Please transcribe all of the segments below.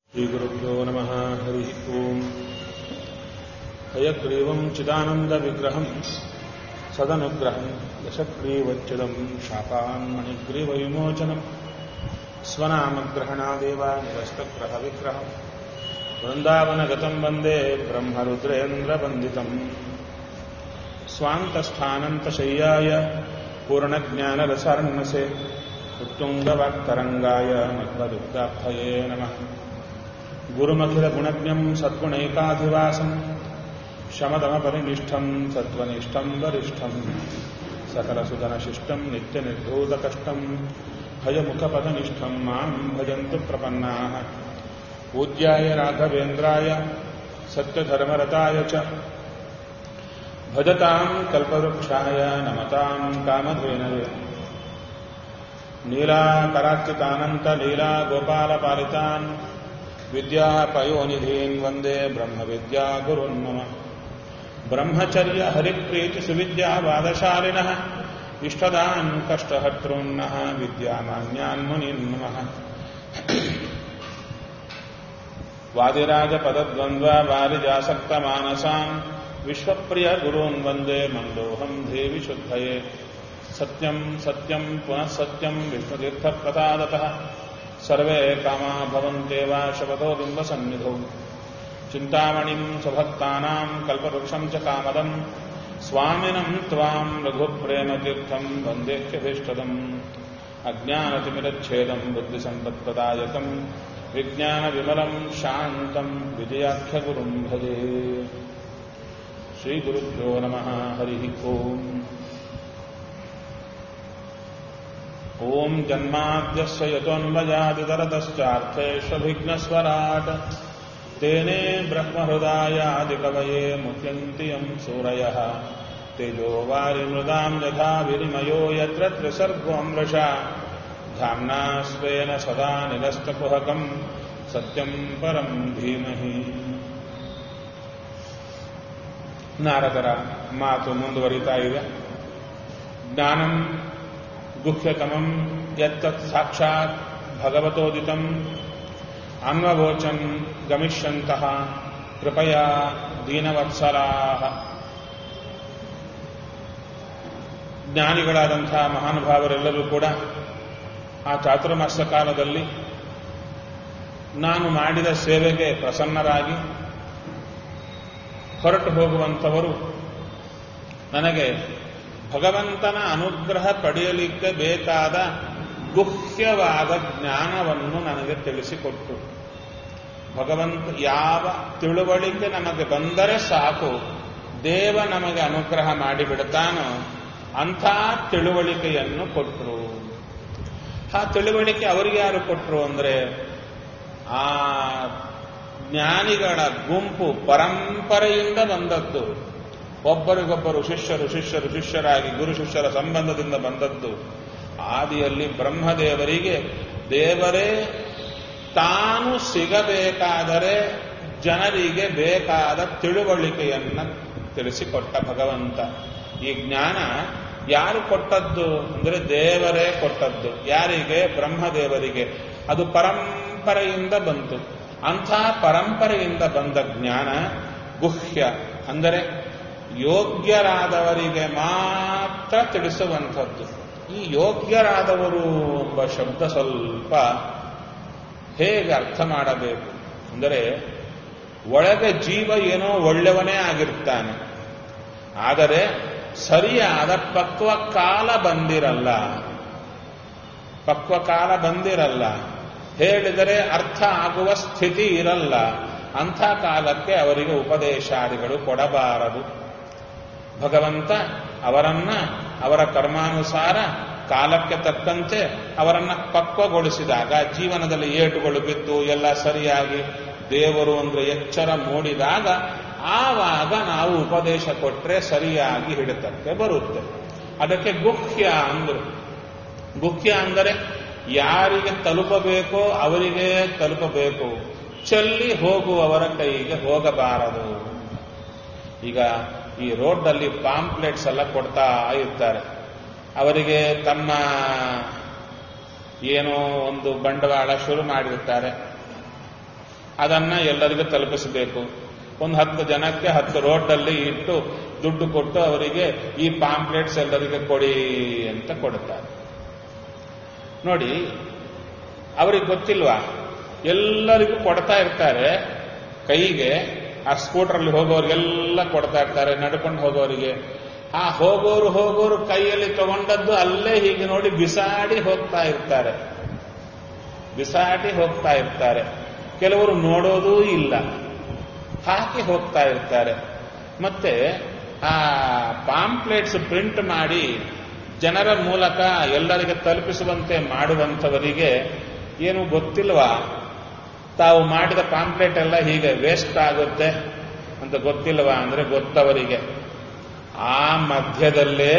श्रीगुरुभ्यो नमः हरिः ओम् हयग्रीवम् चिदानन्दविग्रहम् सदनुग्रहम् दशग्रीवच्युतम् शापान्मणिग्रीवविमोचनम् स्वनामग्रहणादेव निरस्तग्रहविग्रहम् वृन्दावनगतम् वन्दे ब्रह्मरुद्रेन्द्रवन्दितम् स्वान्तस्थानन्तशय्याय पूर्णज्ञानरसार्णसे उत्तुङ्गवाक्तरङ्गाय मध्वदुग्धाभये नमः गुरुमखिलगुणज्ञम् सद्गुणैकाधिवासम् शमदमपरिनिष्ठम् सत्त्वनिष्ठम् वरिष्ठम् सकलसुधनशिष्टम् नित्यनिर्धूतकष्टम् भयमुखपदनिष्ठम् माम् भजन्तु प्रपन्नाः पूज्याय राघवेन्द्राय सत्यधर्मरताय च भजताम् कल्पवृक्षाय नमताम् कामधेनवे नीलाकरार्चितानन्तलीला गोपालपालितान् विद्यापयोनिधीन् वन्दे ब्रह्मविद्यागुरुन् मम ब्रह्मचर्य हरिप्रीतिसुविद्यावादशालिनः इष्टदान् कष्टहर्तॄन्नः विद्यामान्यान् मुनीन् नमः वादिराजपदद्वन्द्ववारिजासक्तमानसान् विश्वप्रियगुरून् वन्दे मन्दोऽहम् देवि शुद्धये सत्यम् सत्यम् पुनः सत्यम् विष्णुतीर्थप्रसादतः सर्वे कामा भवन्त्येव शपथो बिम्बसन्निधौ चिन्तामणिम् स्वभक्तानाम् कल्पवृक्षम् च कामदम् स्वामिनम् त्वाम् रघुप्रेमतीर्थम् वन्देह्यभीष्टदम् अज्ञानतिमिरच्छेदम् बुद्धिसम्पत्प्रदायकम् विज्ञानविमलम् शान्तम् विजयाख्यगुरुम् भजे श्रीगुरुभ्यो नमः हरिः ओम् ॐ जन्माद्यस्य यतोऽन्वजादितरतश्चार्थेष्वभिघ्नस्वराट् तेने ब्रह्महृदायादिकवये मुह्यन्ति यम् सूरयः तेजो वारिमृदाम् यथा विनिमयो यत्र त्रिसर्गोऽमृषा धाम्ना स्वेन सदा निरस्तकुहकम् सत्यम् परम् धीमहि ನಾರದರ ಮಾತು ಮುಂದುವರಿತಾ ಇದೆ ಜ್ಞಾನಂ ಗುಹ್ಯತಮಂ ಯತ್ತತ್ ಸಾಕ್ಷಾತ್ ಭಗವತೋದಿತಂ ಅನ್ವವೋಚನ್ ಗಮಿಷ್ಯಂತಹ ಕೃಪಯಾ ದೀನವತ್ಸಲಾ ಜ್ಞಾನಿಗಳಾದಂಥ ಮಹಾನುಭಾವರೆಲ್ಲರೂ ಕೂಡ ಆ ಚಾತುರ್ಮಾಸ ಕಾಲದಲ್ಲಿ ನಾನು ಮಾಡಿದ ಸೇವೆಗೆ ಪ್ರಸನ್ನರಾಗಿ ಹೊರಟು ಹೋಗುವಂಥವರು ನನಗೆ ಭಗವಂತನ ಅನುಗ್ರಹ ಪಡೆಯಲಿಕ್ಕೆ ಬೇಕಾದ ಗುಹ್ಯವಾದ ಜ್ಞಾನವನ್ನು ನನಗೆ ತಿಳಿಸಿಕೊಟ್ಟು ಭಗವಂತ ಯಾವ ತಿಳುವಳಿಕೆ ನಮಗೆ ಬಂದರೆ ಸಾಕು ದೇವ ನಮಗೆ ಅನುಗ್ರಹ ಮಾಡಿಬಿಡ್ತಾನೋ ಅಂಥ ತಿಳುವಳಿಕೆಯನ್ನು ಕೊಟ್ಟರು ಆ ತಿಳುವಳಿಕೆ ಅವರಿಗೆ ಯಾರು ಕೊಟ್ಟರು ಅಂದರೆ ಆ ಜ್ಞಾನಿಗಳ ಗುಂಪು ಪರಂಪರೆಯಿಂದ ಬಂದದ್ದು ಒಬ್ಬರಿಗೊಬ್ಬರು ಶಿಷ್ಯರು ಶಿಷ್ಯರು ಶಿಷ್ಯರಾಗಿ ಗುರು ಶಿಷ್ಯರ ಸಂಬಂಧದಿಂದ ಬಂದದ್ದು ಆದಿಯಲ್ಲಿ ಬ್ರಹ್ಮದೇವರಿಗೆ ದೇವರೇ ತಾನು ಸಿಗಬೇಕಾದರೆ ಜನರಿಗೆ ಬೇಕಾದ ತಿಳುವಳಿಕೆಯನ್ನ ತಿಳಿಸಿಕೊಟ್ಟ ಭಗವಂತ ಈ ಜ್ಞಾನ ಯಾರು ಕೊಟ್ಟದ್ದು ಅಂದರೆ ದೇವರೇ ಕೊಟ್ಟದ್ದು ಯಾರಿಗೆ ಬ್ರಹ್ಮದೇವರಿಗೆ ಅದು ಪರಂಪರೆಯಿಂದ ಬಂತು ಅಂಥ ಪರಂಪರೆಯಿಂದ ಬಂದ ಜ್ಞಾನ ಗುಹ್ಯ ಅಂದರೆ ಯೋಗ್ಯರಾದವರಿಗೆ ಮಾತ್ರ ತಿಳಿಸುವಂಥದ್ದು ಈ ಯೋಗ್ಯರಾದವರು ಎಂಬ ಶಬ್ದ ಸ್ವಲ್ಪ ಹೇಗೆ ಅರ್ಥ ಮಾಡಬೇಕು ಅಂದರೆ ಒಳಗೆ ಜೀವ ಏನೋ ಒಳ್ಳೆಯವನೇ ಆಗಿರ್ತಾನೆ ಆದರೆ ಸರಿಯಾದ ಪಕ್ವ ಕಾಲ ಬಂದಿರಲ್ಲ ಪಕ್ವ ಕಾಲ ಬಂದಿರಲ್ಲ ಹೇಳಿದರೆ ಅರ್ಥ ಆಗುವ ಸ್ಥಿತಿ ಇರಲ್ಲ ಅಂಥ ಕಾಲಕ್ಕೆ ಅವರಿಗೆ ಉಪದೇಶಾದಿಗಳು ಕೊಡಬಾರದು ಭಗವಂತ ಅವರನ್ನ ಅವರ ಕರ್ಮಾನುಸಾರ ಕಾಲಕ್ಕೆ ತಕ್ಕಂತೆ ಅವರನ್ನ ಪಕ್ವಗೊಳಿಸಿದಾಗ ಜೀವನದಲ್ಲಿ ಏಟುಗಳು ಬಿದ್ದು ಎಲ್ಲ ಸರಿಯಾಗಿ ದೇವರು ಅಂದ್ರೆ ಎಚ್ಚರ ಮೂಡಿದಾಗ ಆವಾಗ ನಾವು ಉಪದೇಶ ಕೊಟ್ರೆ ಸರಿಯಾಗಿ ಹಿಡಿತಕ್ಕೆ ಬರುತ್ತೆ ಅದಕ್ಕೆ ಗುಹ್ಯ ಅಂದ್ರು ಗುಹ್ಯ ಅಂದರೆ ಯಾರಿಗೆ ತಲುಪಬೇಕೋ ಅವರಿಗೆ ತಲುಪಬೇಕು ಚೆಲ್ಲಿ ಹೋಗುವವರ ಕೈಗೆ ಹೋಗಬಾರದು ಈಗ ಈ ರೋಡ್ನಲ್ಲಿ ಪಾಂಪ್ಲೆಟ್ಸ್ ಎಲ್ಲ ಕೊಡ್ತಾ ಇರ್ತಾರೆ ಅವರಿಗೆ ತಮ್ಮ ಏನೋ ಒಂದು ಬಂಡವಾಳ ಶುರು ಮಾಡಿರ್ತಾರೆ ಅದನ್ನ ಎಲ್ಲರಿಗೂ ತಲುಪಿಸಬೇಕು ಒಂದು ಹತ್ತು ಜನಕ್ಕೆ ಹತ್ತು ರೋಡಲ್ಲಿ ಇಟ್ಟು ದುಡ್ಡು ಕೊಟ್ಟು ಅವರಿಗೆ ಈ ಪಾಂಪ್ಲೆಟ್ಸ್ ಎಲ್ಲರಿಗೆ ಕೊಡಿ ಅಂತ ಕೊಡುತ್ತಾರೆ ನೋಡಿ ಅವರಿಗೆ ಗೊತ್ತಿಲ್ವಾ ಎಲ್ಲರಿಗೂ ಕೊಡ್ತಾ ಇರ್ತಾರೆ ಕೈಗೆ ಆ ಸ್ಕೂಟರಲ್ಲಿ ಹೋಗೋರಿಗೆಲ್ಲ ಕೊಡ್ತಾ ಇರ್ತಾರೆ ನಡ್ಕೊಂಡು ಹೋಗೋರಿಗೆ ಆ ಹೋಗೋರು ಹೋಗೋರು ಕೈಯಲ್ಲಿ ತಗೊಂಡದ್ದು ಅಲ್ಲೇ ಹೀಗೆ ನೋಡಿ ಬಿಸಾಡಿ ಹೋಗ್ತಾ ಇರ್ತಾರೆ ಬಿಸಾಡಿ ಹೋಗ್ತಾ ಇರ್ತಾರೆ ಕೆಲವರು ನೋಡೋದೂ ಇಲ್ಲ ಹಾಕಿ ಹೋಗ್ತಾ ಇರ್ತಾರೆ ಮತ್ತೆ ಆ ಪಾಂಪ್ಲೆಟ್ಸ್ ಪ್ರಿಂಟ್ ಮಾಡಿ ಜನರ ಮೂಲಕ ಎಲ್ಲರಿಗೆ ತಲುಪಿಸುವಂತೆ ಮಾಡುವಂಥವರಿಗೆ ಏನು ಗೊತ್ತಿಲ್ವಾ ತಾವು ಮಾಡಿದ ಪಾಂಪ್ಲೆಟ್ ಎಲ್ಲ ಹೀಗೆ ವೇಸ್ಟ್ ಆಗುತ್ತೆ ಅಂತ ಗೊತ್ತಿಲ್ವಾ ಅಂದ್ರೆ ಗೊತ್ತವರಿಗೆ ಆ ಮಧ್ಯದಲ್ಲೇ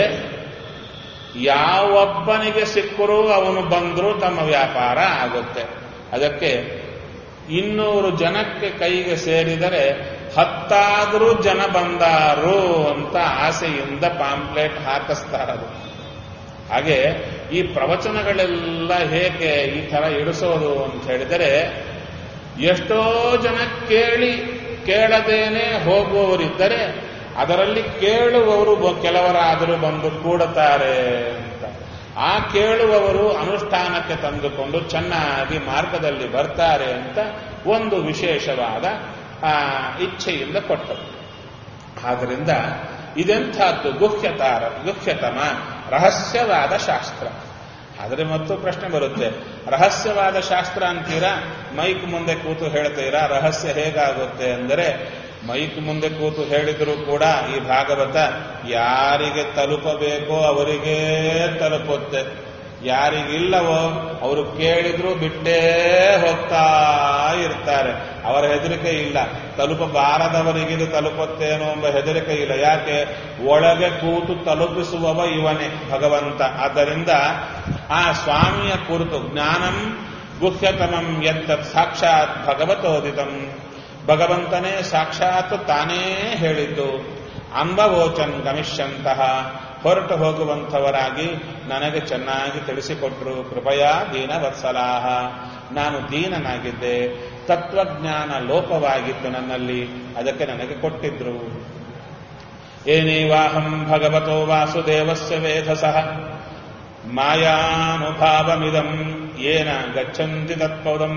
ಯಾವೊಬ್ಬನಿಗೆ ಸಿಕ್ಕರೂ ಅವನು ಬಂದರೂ ತಮ್ಮ ವ್ಯಾಪಾರ ಆಗುತ್ತೆ ಅದಕ್ಕೆ ಇನ್ನೂರು ಜನಕ್ಕೆ ಕೈಗೆ ಸೇರಿದರೆ ಹತ್ತಾದರೂ ಜನ ಬಂದಾರು ಅಂತ ಆಸೆಯಿಂದ ಪಾಂಪ್ಲೆಟ್ ಹಾಕಿಸ್ತಾರದು ಹಾಗೆ ಈ ಪ್ರವಚನಗಳೆಲ್ಲ ಹೇಗೆ ಈ ತರ ಇಡಿಸೋದು ಅಂತ ಹೇಳಿದರೆ ಎಷ್ಟೋ ಜನ ಕೇಳಿ ಕೇಳದೇನೆ ಹೋಗುವವರಿದ್ದರೆ ಅದರಲ್ಲಿ ಕೇಳುವವರು ಕೆಲವರಾದರೂ ಬಂದು ಕೂಡುತ್ತಾರೆ ಅಂತ ಆ ಕೇಳುವವರು ಅನುಷ್ಠಾನಕ್ಕೆ ತಂದುಕೊಂಡು ಚೆನ್ನಾಗಿ ಮಾರ್ಗದಲ್ಲಿ ಬರ್ತಾರೆ ಅಂತ ಒಂದು ವಿಶೇಷವಾದ ಆ ಇಚ್ಛೆಯಿಂದ ಕೊಟ್ಟರು ಆದ್ದರಿಂದ ಇದೆಂಥದ್ದು ಗುಹ್ಯತಾರ ಗುಹ್ಯತಮ ರಹಸ್ಯವಾದ ಶಾಸ್ತ್ರ ಆದರೆ ಮತ್ತು ಪ್ರಶ್ನೆ ಬರುತ್ತೆ ರಹಸ್ಯವಾದ ಶಾಸ್ತ್ರ ಅಂತೀರಾ ಮೈಕ್ ಮುಂದೆ ಕೂತು ಹೇಳ್ತೀರಾ ರಹಸ್ಯ ಹೇಗಾಗುತ್ತೆ ಅಂದರೆ ಮೈಕ್ ಮುಂದೆ ಕೂತು ಹೇಳಿದರೂ ಕೂಡ ಈ ಭಾಗವತ ಯಾರಿಗೆ ತಲುಪಬೇಕೋ ಅವರಿಗೇ ತಲುಪುತ್ತೆ ಯಾರಿಗಿಲ್ಲವೋ ಅವರು ಕೇಳಿದ್ರು ಬಿಟ್ಟೇ ಹೋಗ್ತಾ ಇರ್ತಾರೆ ಅವರ ಹೆದರಿಕೆ ಇಲ್ಲ ತಲುಪಬಾರದವರಿಗಿದು ತಲುಪುತ್ತೇನೋ ಎಂಬ ಹೆದರಿಕೆ ಇಲ್ಲ ಯಾಕೆ ಒಳಗೆ ಕೂತು ತಲುಪಿಸುವವ ಇವನೇ ಭಗವಂತ ಆದ್ದರಿಂದ ಆ ಸ್ವಾಮಿಯ ಕುರಿತು ಜ್ಞಾನಂ ಗುಹ್ಯತಮಂ ಎತ್ತ ಸಾಕ್ಷಾತ್ ಭಗವತೋದಿತಂ ಭಗವಂತನೇ ಸಾಕ್ಷಾತ್ ತಾನೇ ಹೇಳಿದ್ದು ಅಂಬವೋಚನ್ ಗಮಿಷ್ಯಂತಹ ಹೊರಟು ಹೋಗುವಂಥವರಾಗಿ ನನಗೆ ಚೆನ್ನಾಗಿ ತಿಳಿಸಿಕೊಟ್ರು ಕೃಪಯಾ ದೀನವತ್ಸಲಾಹ ನಾನು ದೀನನಾಗಿದ್ದೆ ತತ್ವಜ್ಞಾನ ಲೋಪವಾಗಿತ್ತು ನನ್ನಲ್ಲಿ ಅದಕ್ಕೆ ನನಗೆ ಕೊಟ್ಟಿದ್ರು ಏನೇವಾಹಂ ಭಗವತೋ ವಾಸುದೇವಸ್ಯ ವೇಧಸಃ ಮಾಯಾನುಭಾವಮಿದಂ ಏನ ಗಚ್ಚಂತಿ ತತ್ಪದಂ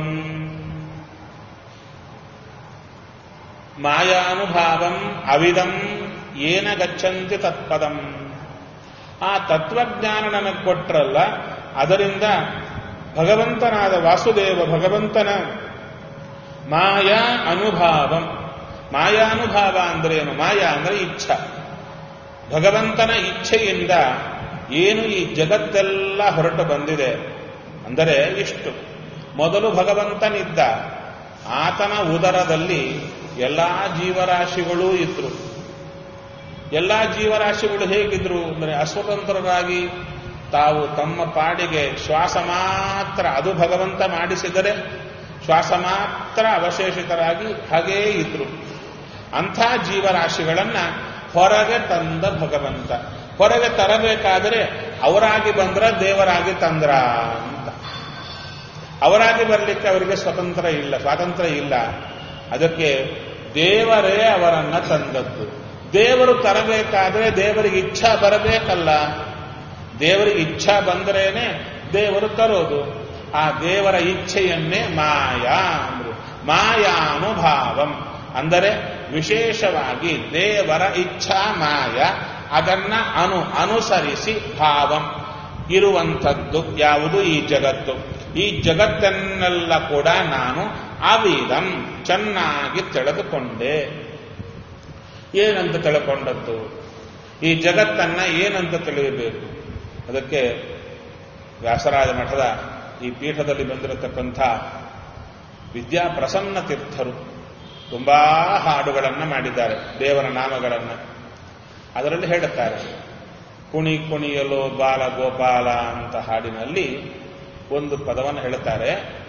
ಮಾಯಾನುಭಾವಂ ಅವಿದಂ ಏನ ಗಚ್ಚಂತಿ ತತ್ಪದಂ ಆ ತತ್ವಜ್ಞಾನ ನನಗೆ ಕೊಟ್ರಲ್ಲ ಅದರಿಂದ ಭಗವಂತನಾದ ವಾಸುದೇವ ಭಗವಂತನ ಮಾಯಾ ಅನುಭಾವಂ ಮಾಯಾನುಭಾವ ಅಂದ್ರೆ ಏನು ಮಾಯಾ ಅಂದ್ರೆ ಇಚ್ಛಾ ಭಗವಂತನ ಇಚ್ಛೆಯಿಂದ ಏನು ಈ ಜಗತ್ತೆಲ್ಲ ಹೊರಟು ಬಂದಿದೆ ಅಂದರೆ ಇಷ್ಟು ಮೊದಲು ಭಗವಂತನಿದ್ದ ಆತನ ಉದರದಲ್ಲಿ ಎಲ್ಲಾ ಜೀವರಾಶಿಗಳೂ ಇದ್ರು ಎಲ್ಲಾ ಜೀವರಾಶಿಗಳು ಹೇಗಿದ್ರು ಅಂದರೆ ಅಸ್ವತಂತ್ರರಾಗಿ ತಾವು ತಮ್ಮ ಪಾಡಿಗೆ ಶ್ವಾಸ ಮಾತ್ರ ಅದು ಭಗವಂತ ಮಾಡಿಸಿದರೆ ಶ್ವಾಸ ಮಾತ್ರ ಅವಶೇಷಿತರಾಗಿ ಹಾಗೇ ಇದ್ರು ಅಂಥ ಜೀವರಾಶಿಗಳನ್ನ ಹೊರಗೆ ತಂದ ಭಗವಂತ ಹೊರಗೆ ತರಬೇಕಾದರೆ ಅವರಾಗಿ ಬಂದ್ರ ದೇವರಾಗಿ ತಂದ್ರ ಅಂತ ಅವರಾಗಿ ಬರಲಿಕ್ಕೆ ಅವರಿಗೆ ಸ್ವತಂತ್ರ ಇಲ್ಲ ಸ್ವಾತಂತ್ರ್ಯ ಇಲ್ಲ ಅದಕ್ಕೆ ದೇವರೇ ಅವರನ್ನ ತಂದದ್ದು ದೇವರು ತರಬೇಕಾದ್ರೆ ದೇವರಿಗೆ ಇಚ್ಛಾ ಬರಬೇಕಲ್ಲ ದೇವರಿಗೆ ಇಚ್ಛಾ ಬಂದ್ರೇನೆ ದೇವರು ತರೋದು ಆ ದೇವರ ಇಚ್ಛೆಯನ್ನೇ ಮಾಯಾ ಅಂದ್ರು ಮಾಯಾನುಭಾವಂ ಅಂದರೆ ವಿಶೇಷವಾಗಿ ದೇವರ ಇಚ್ಛಾ ಮಾಯ ಅದನ್ನ ಅನು ಅನುಸರಿಸಿ ಭಾವಂ ಇರುವಂಥದ್ದು ಯಾವುದು ಈ ಜಗತ್ತು ಈ ಜಗತ್ತನ್ನೆಲ್ಲ ಕೂಡ ನಾನು ಅವಿದಂ ಚೆನ್ನಾಗಿ ತಿಳಿದುಕೊಂಡೆ ಏನಂತ ತಿಳ್ಕೊಂಡದ್ದು ಈ ಜಗತ್ತನ್ನ ಏನಂತ ತಿಳಿಯಬೇಕು ಅದಕ್ಕೆ ವ್ಯಾಸರಾಜ ಮಠದ ಈ ಪೀಠದಲ್ಲಿ ಬಂದಿರತಕ್ಕಂಥ ವಿದ್ಯಾ ಪ್ರಸನ್ನ ತೀರ್ಥರು ತುಂಬಾ ಹಾಡುಗಳನ್ನು ಮಾಡಿದ್ದಾರೆ ದೇವರ ನಾಮಗಳನ್ನು ಅದರಲ್ಲಿ ಹೇಳುತ್ತಾರೆ ಕುಣಿ ಕುಣಿಯಲು ಬಾಲ ಗೋಪಾಲ ಅಂತ ಹಾಡಿನಲ್ಲಿ ಒಂದು ಪದವನ್ನು ಹೇಳುತ್ತಾರೆ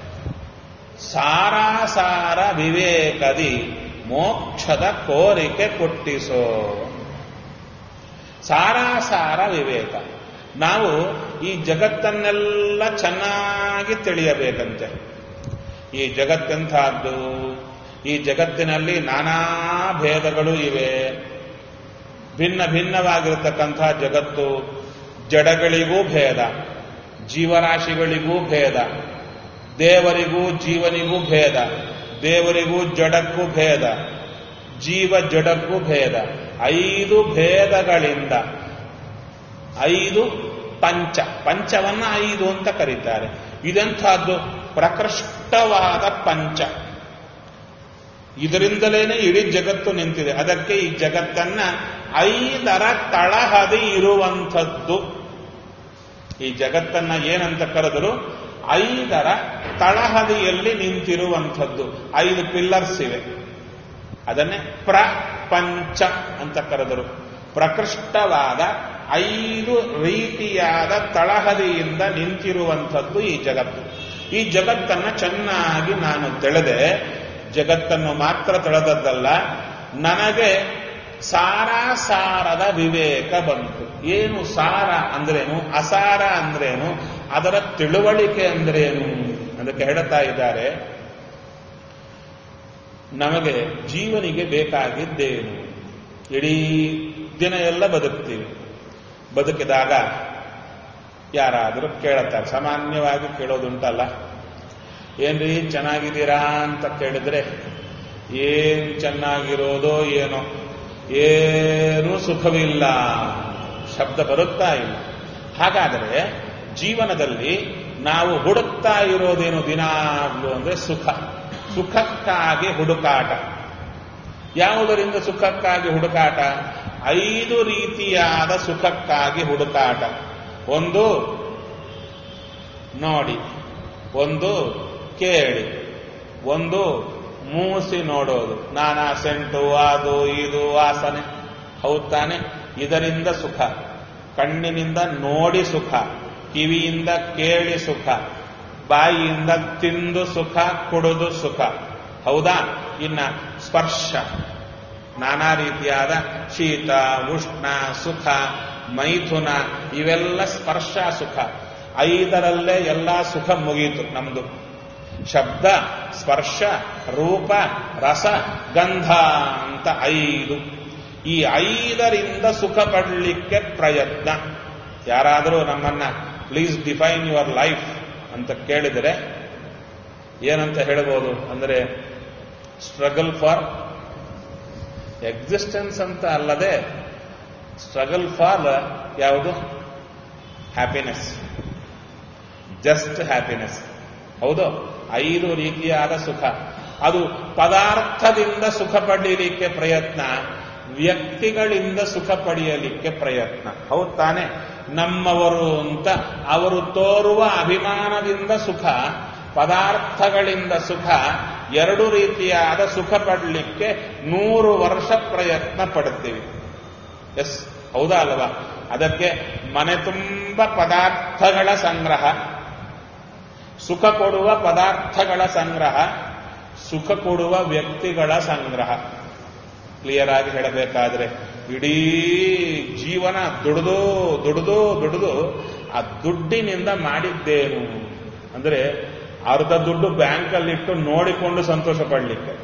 ಸಾರಾಸಾರ ವಿವೇಕದಿ ಮೋಕ್ಷದ ಕೋರಿಕೆ ಕೊಟ್ಟಿಸೋ ಸಾರಾಸಾರ ವಿವೇಕ ನಾವು ಈ ಜಗತ್ತನ್ನೆಲ್ಲ ಚೆನ್ನಾಗಿ ತಿಳಿಯಬೇಕಂತೆ ಈ ಜಗತ್ತೆಂಥದ್ದು ಈ ಜಗತ್ತಿನಲ್ಲಿ ನಾನಾ ಭೇದಗಳು ಇವೆ ಭಿನ್ನ ಭಿನ್ನವಾಗಿರತಕ್ಕಂಥ ಜಗತ್ತು ಜಡಗಳಿಗೂ ಭೇದ ಜೀವರಾಶಿಗಳಿಗೂ ಭೇದ ದೇವರಿಗೂ ಜೀವನಿಗೂ ಭೇದ ದೇವರಿಗೂ ಜಡಕ್ಕೂ ಭೇದ ಜೀವ ಜಡಕ್ಕೂ ಭೇದ ಐದು ಭೇದಗಳಿಂದ ಐದು ಪಂಚ ಪಂಚವನ್ನ ಐದು ಅಂತ ಕರೀತಾರೆ ಇದೆಂಥದ್ದು ಪ್ರಕೃಷ್ಟವಾದ ಪಂಚ ಇದರಿಂದಲೇನೆ ಇಡೀ ಜಗತ್ತು ನಿಂತಿದೆ ಅದಕ್ಕೆ ಈ ಜಗತ್ತನ್ನ ಐದರ ತಳಹದಿ ಇರುವಂಥದ್ದು ಈ ಜಗತ್ತನ್ನ ಏನಂತ ಕರೆದರು ಐದರ ತಳಹದಿಯಲ್ಲಿ ನಿಂತಿರುವಂಥದ್ದು ಐದು ಪಿಲ್ಲರ್ಸ್ ಇವೆ ಅದನ್ನೇ ಪ್ರಪಂಚ ಅಂತ ಕರೆದರು ಪ್ರಕೃಷ್ಟವಾದ ಐದು ರೀತಿಯಾದ ತಳಹದಿಯಿಂದ ನಿಂತಿರುವಂಥದ್ದು ಈ ಜಗತ್ತು ಈ ಜಗತ್ತನ್ನ ಚೆನ್ನಾಗಿ ನಾನು ತಿಳಿದೆ ಜಗತ್ತನ್ನು ಮಾತ್ರ ತಿಳಿದದ್ದಲ್ಲ ನನಗೆ ಸಾರಾಸಾರದ ವಿವೇಕ ಬಂತು ಏನು ಸಾರ ಅಂದ್ರೇನು ಅಸಾರ ಅಂದ್ರೇನು ಅದರ ತಿಳುವಳಿಕೆ ಅಂದ್ರೇನು ಅದಕ್ಕೆ ಹೇಳ್ತಾ ಇದ್ದಾರೆ ನಮಗೆ ಜೀವನಿಗೆ ಬೇಕಾಗಿದ್ದೇನು ಇಡೀ ದಿನ ಎಲ್ಲ ಬದುಕ್ತೀವಿ ಬದುಕಿದಾಗ ಯಾರಾದರೂ ಕೇಳುತ್ತಾರೆ ಸಾಮಾನ್ಯವಾಗಿ ಕೇಳೋದುಂಟಲ್ಲ ಏನ್ರಿ ಚೆನ್ನಾಗಿದ್ದೀರಾ ಅಂತ ಕೇಳಿದ್ರೆ ಏನ್ ಚೆನ್ನಾಗಿರೋದೋ ಏನೋ ಏನೂ ಸುಖವಿಲ್ಲ ಶಬ್ದ ಬರುತ್ತಾ ಇಲ್ಲ ಹಾಗಾದರೆ ಜೀವನದಲ್ಲಿ ನಾವು ಹುಡುಕ್ತಾ ಇರೋದೇನು ದಿನಾಗ್ಲು ಅಂದ್ರೆ ಸುಖ ಸುಖಕ್ಕಾಗಿ ಹುಡುಕಾಟ ಯಾವುದರಿಂದ ಸುಖಕ್ಕಾಗಿ ಹುಡುಕಾಟ ಐದು ರೀತಿಯಾದ ಸುಖಕ್ಕಾಗಿ ಹುಡುಕಾಟ ಒಂದು ನೋಡಿ ಒಂದು ಕೇಳಿ ಒಂದು ಮೂಸಿ ನೋಡೋದು ನಾನಾ ಸೆಂಟು ಅದು ಇದು ವಾಸನೆ ಹೌದ್ ತಾನೆ ಇದರಿಂದ ಸುಖ ಕಣ್ಣಿನಿಂದ ನೋಡಿ ಸುಖ ಕಿವಿಯಿಂದ ಕೇಳಿ ಸುಖ ಬಾಯಿಯಿಂದ ತಿಂದು ಸುಖ ಕುಡಿದು ಸುಖ ಹೌದಾ ಇನ್ನ ಸ್ಪರ್ಶ ನಾನಾ ರೀತಿಯಾದ ಶೀತ ಉಷ್ಣ ಸುಖ ಮೈಥುನ ಇವೆಲ್ಲ ಸ್ಪರ್ಶ ಸುಖ ಐದರಲ್ಲೇ ಎಲ್ಲ ಸುಖ ಮುಗಿಯಿತು ನಮ್ದು ಶಬ್ದ ಸ್ಪರ್ಶ ರೂಪ ರಸ ಗಂಧ ಅಂತ ಐದು ಈ ಐದರಿಂದ ಸುಖ ಪಡಲಿಕ್ಕೆ ಪ್ರಯತ್ನ ಯಾರಾದರೂ ನಮ್ಮನ್ನ ಪ್ಲೀಸ್ ಡಿಫೈನ್ ಯುವರ್ ಲೈಫ್ ಅಂತ ಕೇಳಿದರೆ ಏನಂತ ಹೇಳ್ಬೋದು ಅಂದರೆ ಸ್ಟ್ರಗಲ್ ಫಾರ್ ಎಕ್ಸಿಸ್ಟೆನ್ಸ್ ಅಂತ ಅಲ್ಲದೆ ಸ್ಟ್ರಗಲ್ ಫಾರ್ ಯಾವುದು ಹ್ಯಾಪಿನೆಸ್ ಜಸ್ಟ್ ಹ್ಯಾಪಿನೆಸ್ ಹೌದು ಐದು ರೀತಿಯಾದ ಸುಖ ಅದು ಪದಾರ್ಥದಿಂದ ಸುಖ ಪಡೀಲಿಕ್ಕೆ ಪ್ರಯತ್ನ ವ್ಯಕ್ತಿಗಳಿಂದ ಸುಖ ಪಡೆಯಲಿಕ್ಕೆ ಪ್ರಯತ್ನ ಹೌದು ತಾನೆ ನಮ್ಮವರು ಅಂತ ಅವರು ತೋರುವ ಅಭಿಮಾನದಿಂದ ಸುಖ ಪದಾರ್ಥಗಳಿಂದ ಸುಖ ಎರಡು ರೀತಿಯಾದ ಸುಖ ಪಡಲಿಕ್ಕೆ ನೂರು ವರ್ಷ ಪ್ರಯತ್ನ ಪಡ್ತೀವಿ ಎಸ್ ಹೌದಾ ಅಲ್ವಾ ಅದಕ್ಕೆ ಮನೆ ತುಂಬ ಪದಾರ್ಥಗಳ ಸಂಗ್ರಹ ಸುಖ ಕೊಡುವ ಪದಾರ್ಥಗಳ ಸಂಗ್ರಹ ಸುಖ ಕೊಡುವ ವ್ಯಕ್ತಿಗಳ ಸಂಗ್ರಹ ಕ್ಲಿಯರ್ ಆಗಿ ಹೇಳಬೇಕಾದ್ರೆ ಇಡೀ ಜೀವನ ದುಡಿದು ದುಡಿದು ದುಡಿದು ಆ ದುಡ್ಡಿನಿಂದ ಮಾಡಿದ್ದೇನು ಅಂದ್ರೆ ಅರ್ಧ ದುಡ್ಡು ಬ್ಯಾಂಕಲ್ಲಿಟ್ಟು ನೋಡಿಕೊಂಡು ಸಂತೋಷ ಪಡಲಿಕ್ಕೆ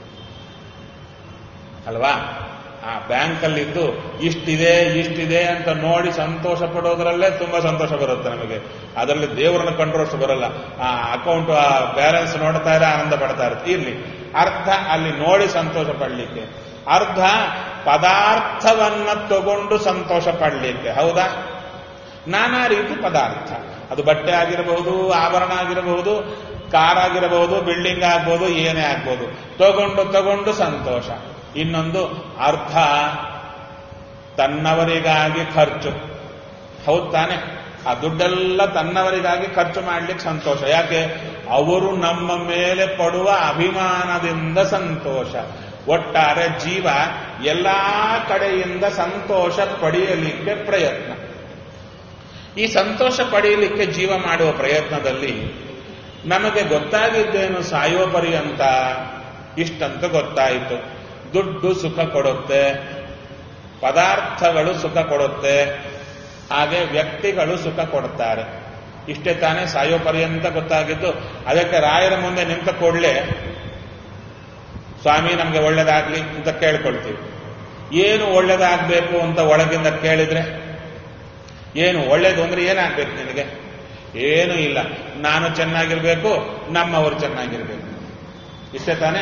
ಅಲ್ವಾ ಆ ಬ್ಯಾಂಕಲ್ಲಿದ್ದು ಇಷ್ಟಿದೆ ಇಷ್ಟಿದೆ ಅಂತ ನೋಡಿ ಸಂತೋಷ ಪಡೋದ್ರಲ್ಲೇ ತುಂಬಾ ಸಂತೋಷ ಬರುತ್ತೆ ನಮಗೆ ಅದರಲ್ಲಿ ದೇವರನ್ನ ಕಂಡ್ರಷ್ಟು ಬರಲ್ಲ ಆ ಅಕೌಂಟ್ ಆ ಬ್ಯಾಲೆನ್ಸ್ ನೋಡ್ತಾ ಇದ್ರೆ ಆನಂದ ಪಡ್ತಾ ಇರುತ್ತೆ ಇರ್ಲಿ ಅರ್ಧ ಅಲ್ಲಿ ನೋಡಿ ಸಂತೋಷ ಪಡಲಿಕ್ಕೆ ಅರ್ಧ ಪದಾರ್ಥವನ್ನ ತಗೊಂಡು ಸಂತೋಷ ಪಡಲಿಕ್ಕೆ ಹೌದಾ ನಾನಾ ರೀತಿ ಪದಾರ್ಥ ಅದು ಬಟ್ಟೆ ಆಗಿರಬಹುದು ಆಭರಣ ಆಗಿರಬಹುದು ಕಾರ್ ಆಗಿರಬಹುದು ಬಿಲ್ಡಿಂಗ್ ಆಗ್ಬೋದು ಏನೇ ಆಗ್ಬೋದು ತಗೊಂಡು ತಗೊಂಡು ಸಂತೋಷ ಇನ್ನೊಂದು ಅರ್ಧ ತನ್ನವರಿಗಾಗಿ ಖರ್ಚು ಹೌದು ತಾನೆ ಆ ದುಡ್ಡೆಲ್ಲ ತನ್ನವರಿಗಾಗಿ ಖರ್ಚು ಮಾಡ್ಲಿಕ್ಕೆ ಸಂತೋಷ ಯಾಕೆ ಅವರು ನಮ್ಮ ಮೇಲೆ ಪಡುವ ಅಭಿಮಾನದಿಂದ ಸಂತೋಷ ಒಟ್ಟಾರೆ ಜೀವ ಎಲ್ಲಾ ಕಡೆಯಿಂದ ಸಂತೋಷ ಪಡೆಯಲಿಕ್ಕೆ ಪ್ರಯತ್ನ ಈ ಸಂತೋಷ ಪಡೆಯಲಿಕ್ಕೆ ಜೀವ ಮಾಡುವ ಪ್ರಯತ್ನದಲ್ಲಿ ನಮಗೆ ಗೊತ್ತಾಗಿದ್ದೇನು ಸಾಯೋ ಪರ್ಯಂತ ಇಷ್ಟಂತ ಗೊತ್ತಾಯಿತು ದುಡ್ಡು ಸುಖ ಕೊಡುತ್ತೆ ಪದಾರ್ಥಗಳು ಸುಖ ಕೊಡುತ್ತೆ ಹಾಗೆ ವ್ಯಕ್ತಿಗಳು ಸುಖ ಕೊಡುತ್ತಾರೆ ಇಷ್ಟೇ ತಾನೇ ಸಾಯೋ ಪರ್ಯಂತ ಗೊತ್ತಾಗಿದ್ದು ಅದಕ್ಕೆ ರಾಯರ ಮುಂದೆ ನಿಂತ ಕೂಡಲೇ ಸ್ವಾಮಿ ನಮಗೆ ಒಳ್ಳೇದಾಗ್ಲಿ ಅಂತ ಕೇಳ್ಕೊಳ್ತೀವಿ ಏನು ಒಳ್ಳೇದಾಗಬೇಕು ಅಂತ ಒಳಗಿಂದ ಕೇಳಿದ್ರೆ ಏನು ಒಳ್ಳೇದು ಅಂದ್ರೆ ಏನಾಗ್ಬೇಕು ನಿನಗೆ ಏನೂ ಇಲ್ಲ ನಾನು ಚೆನ್ನಾಗಿರ್ಬೇಕು ನಮ್ಮವರು ಚೆನ್ನಾಗಿರ್ಬೇಕು ಇಷ್ಟೇ ತಾನೇ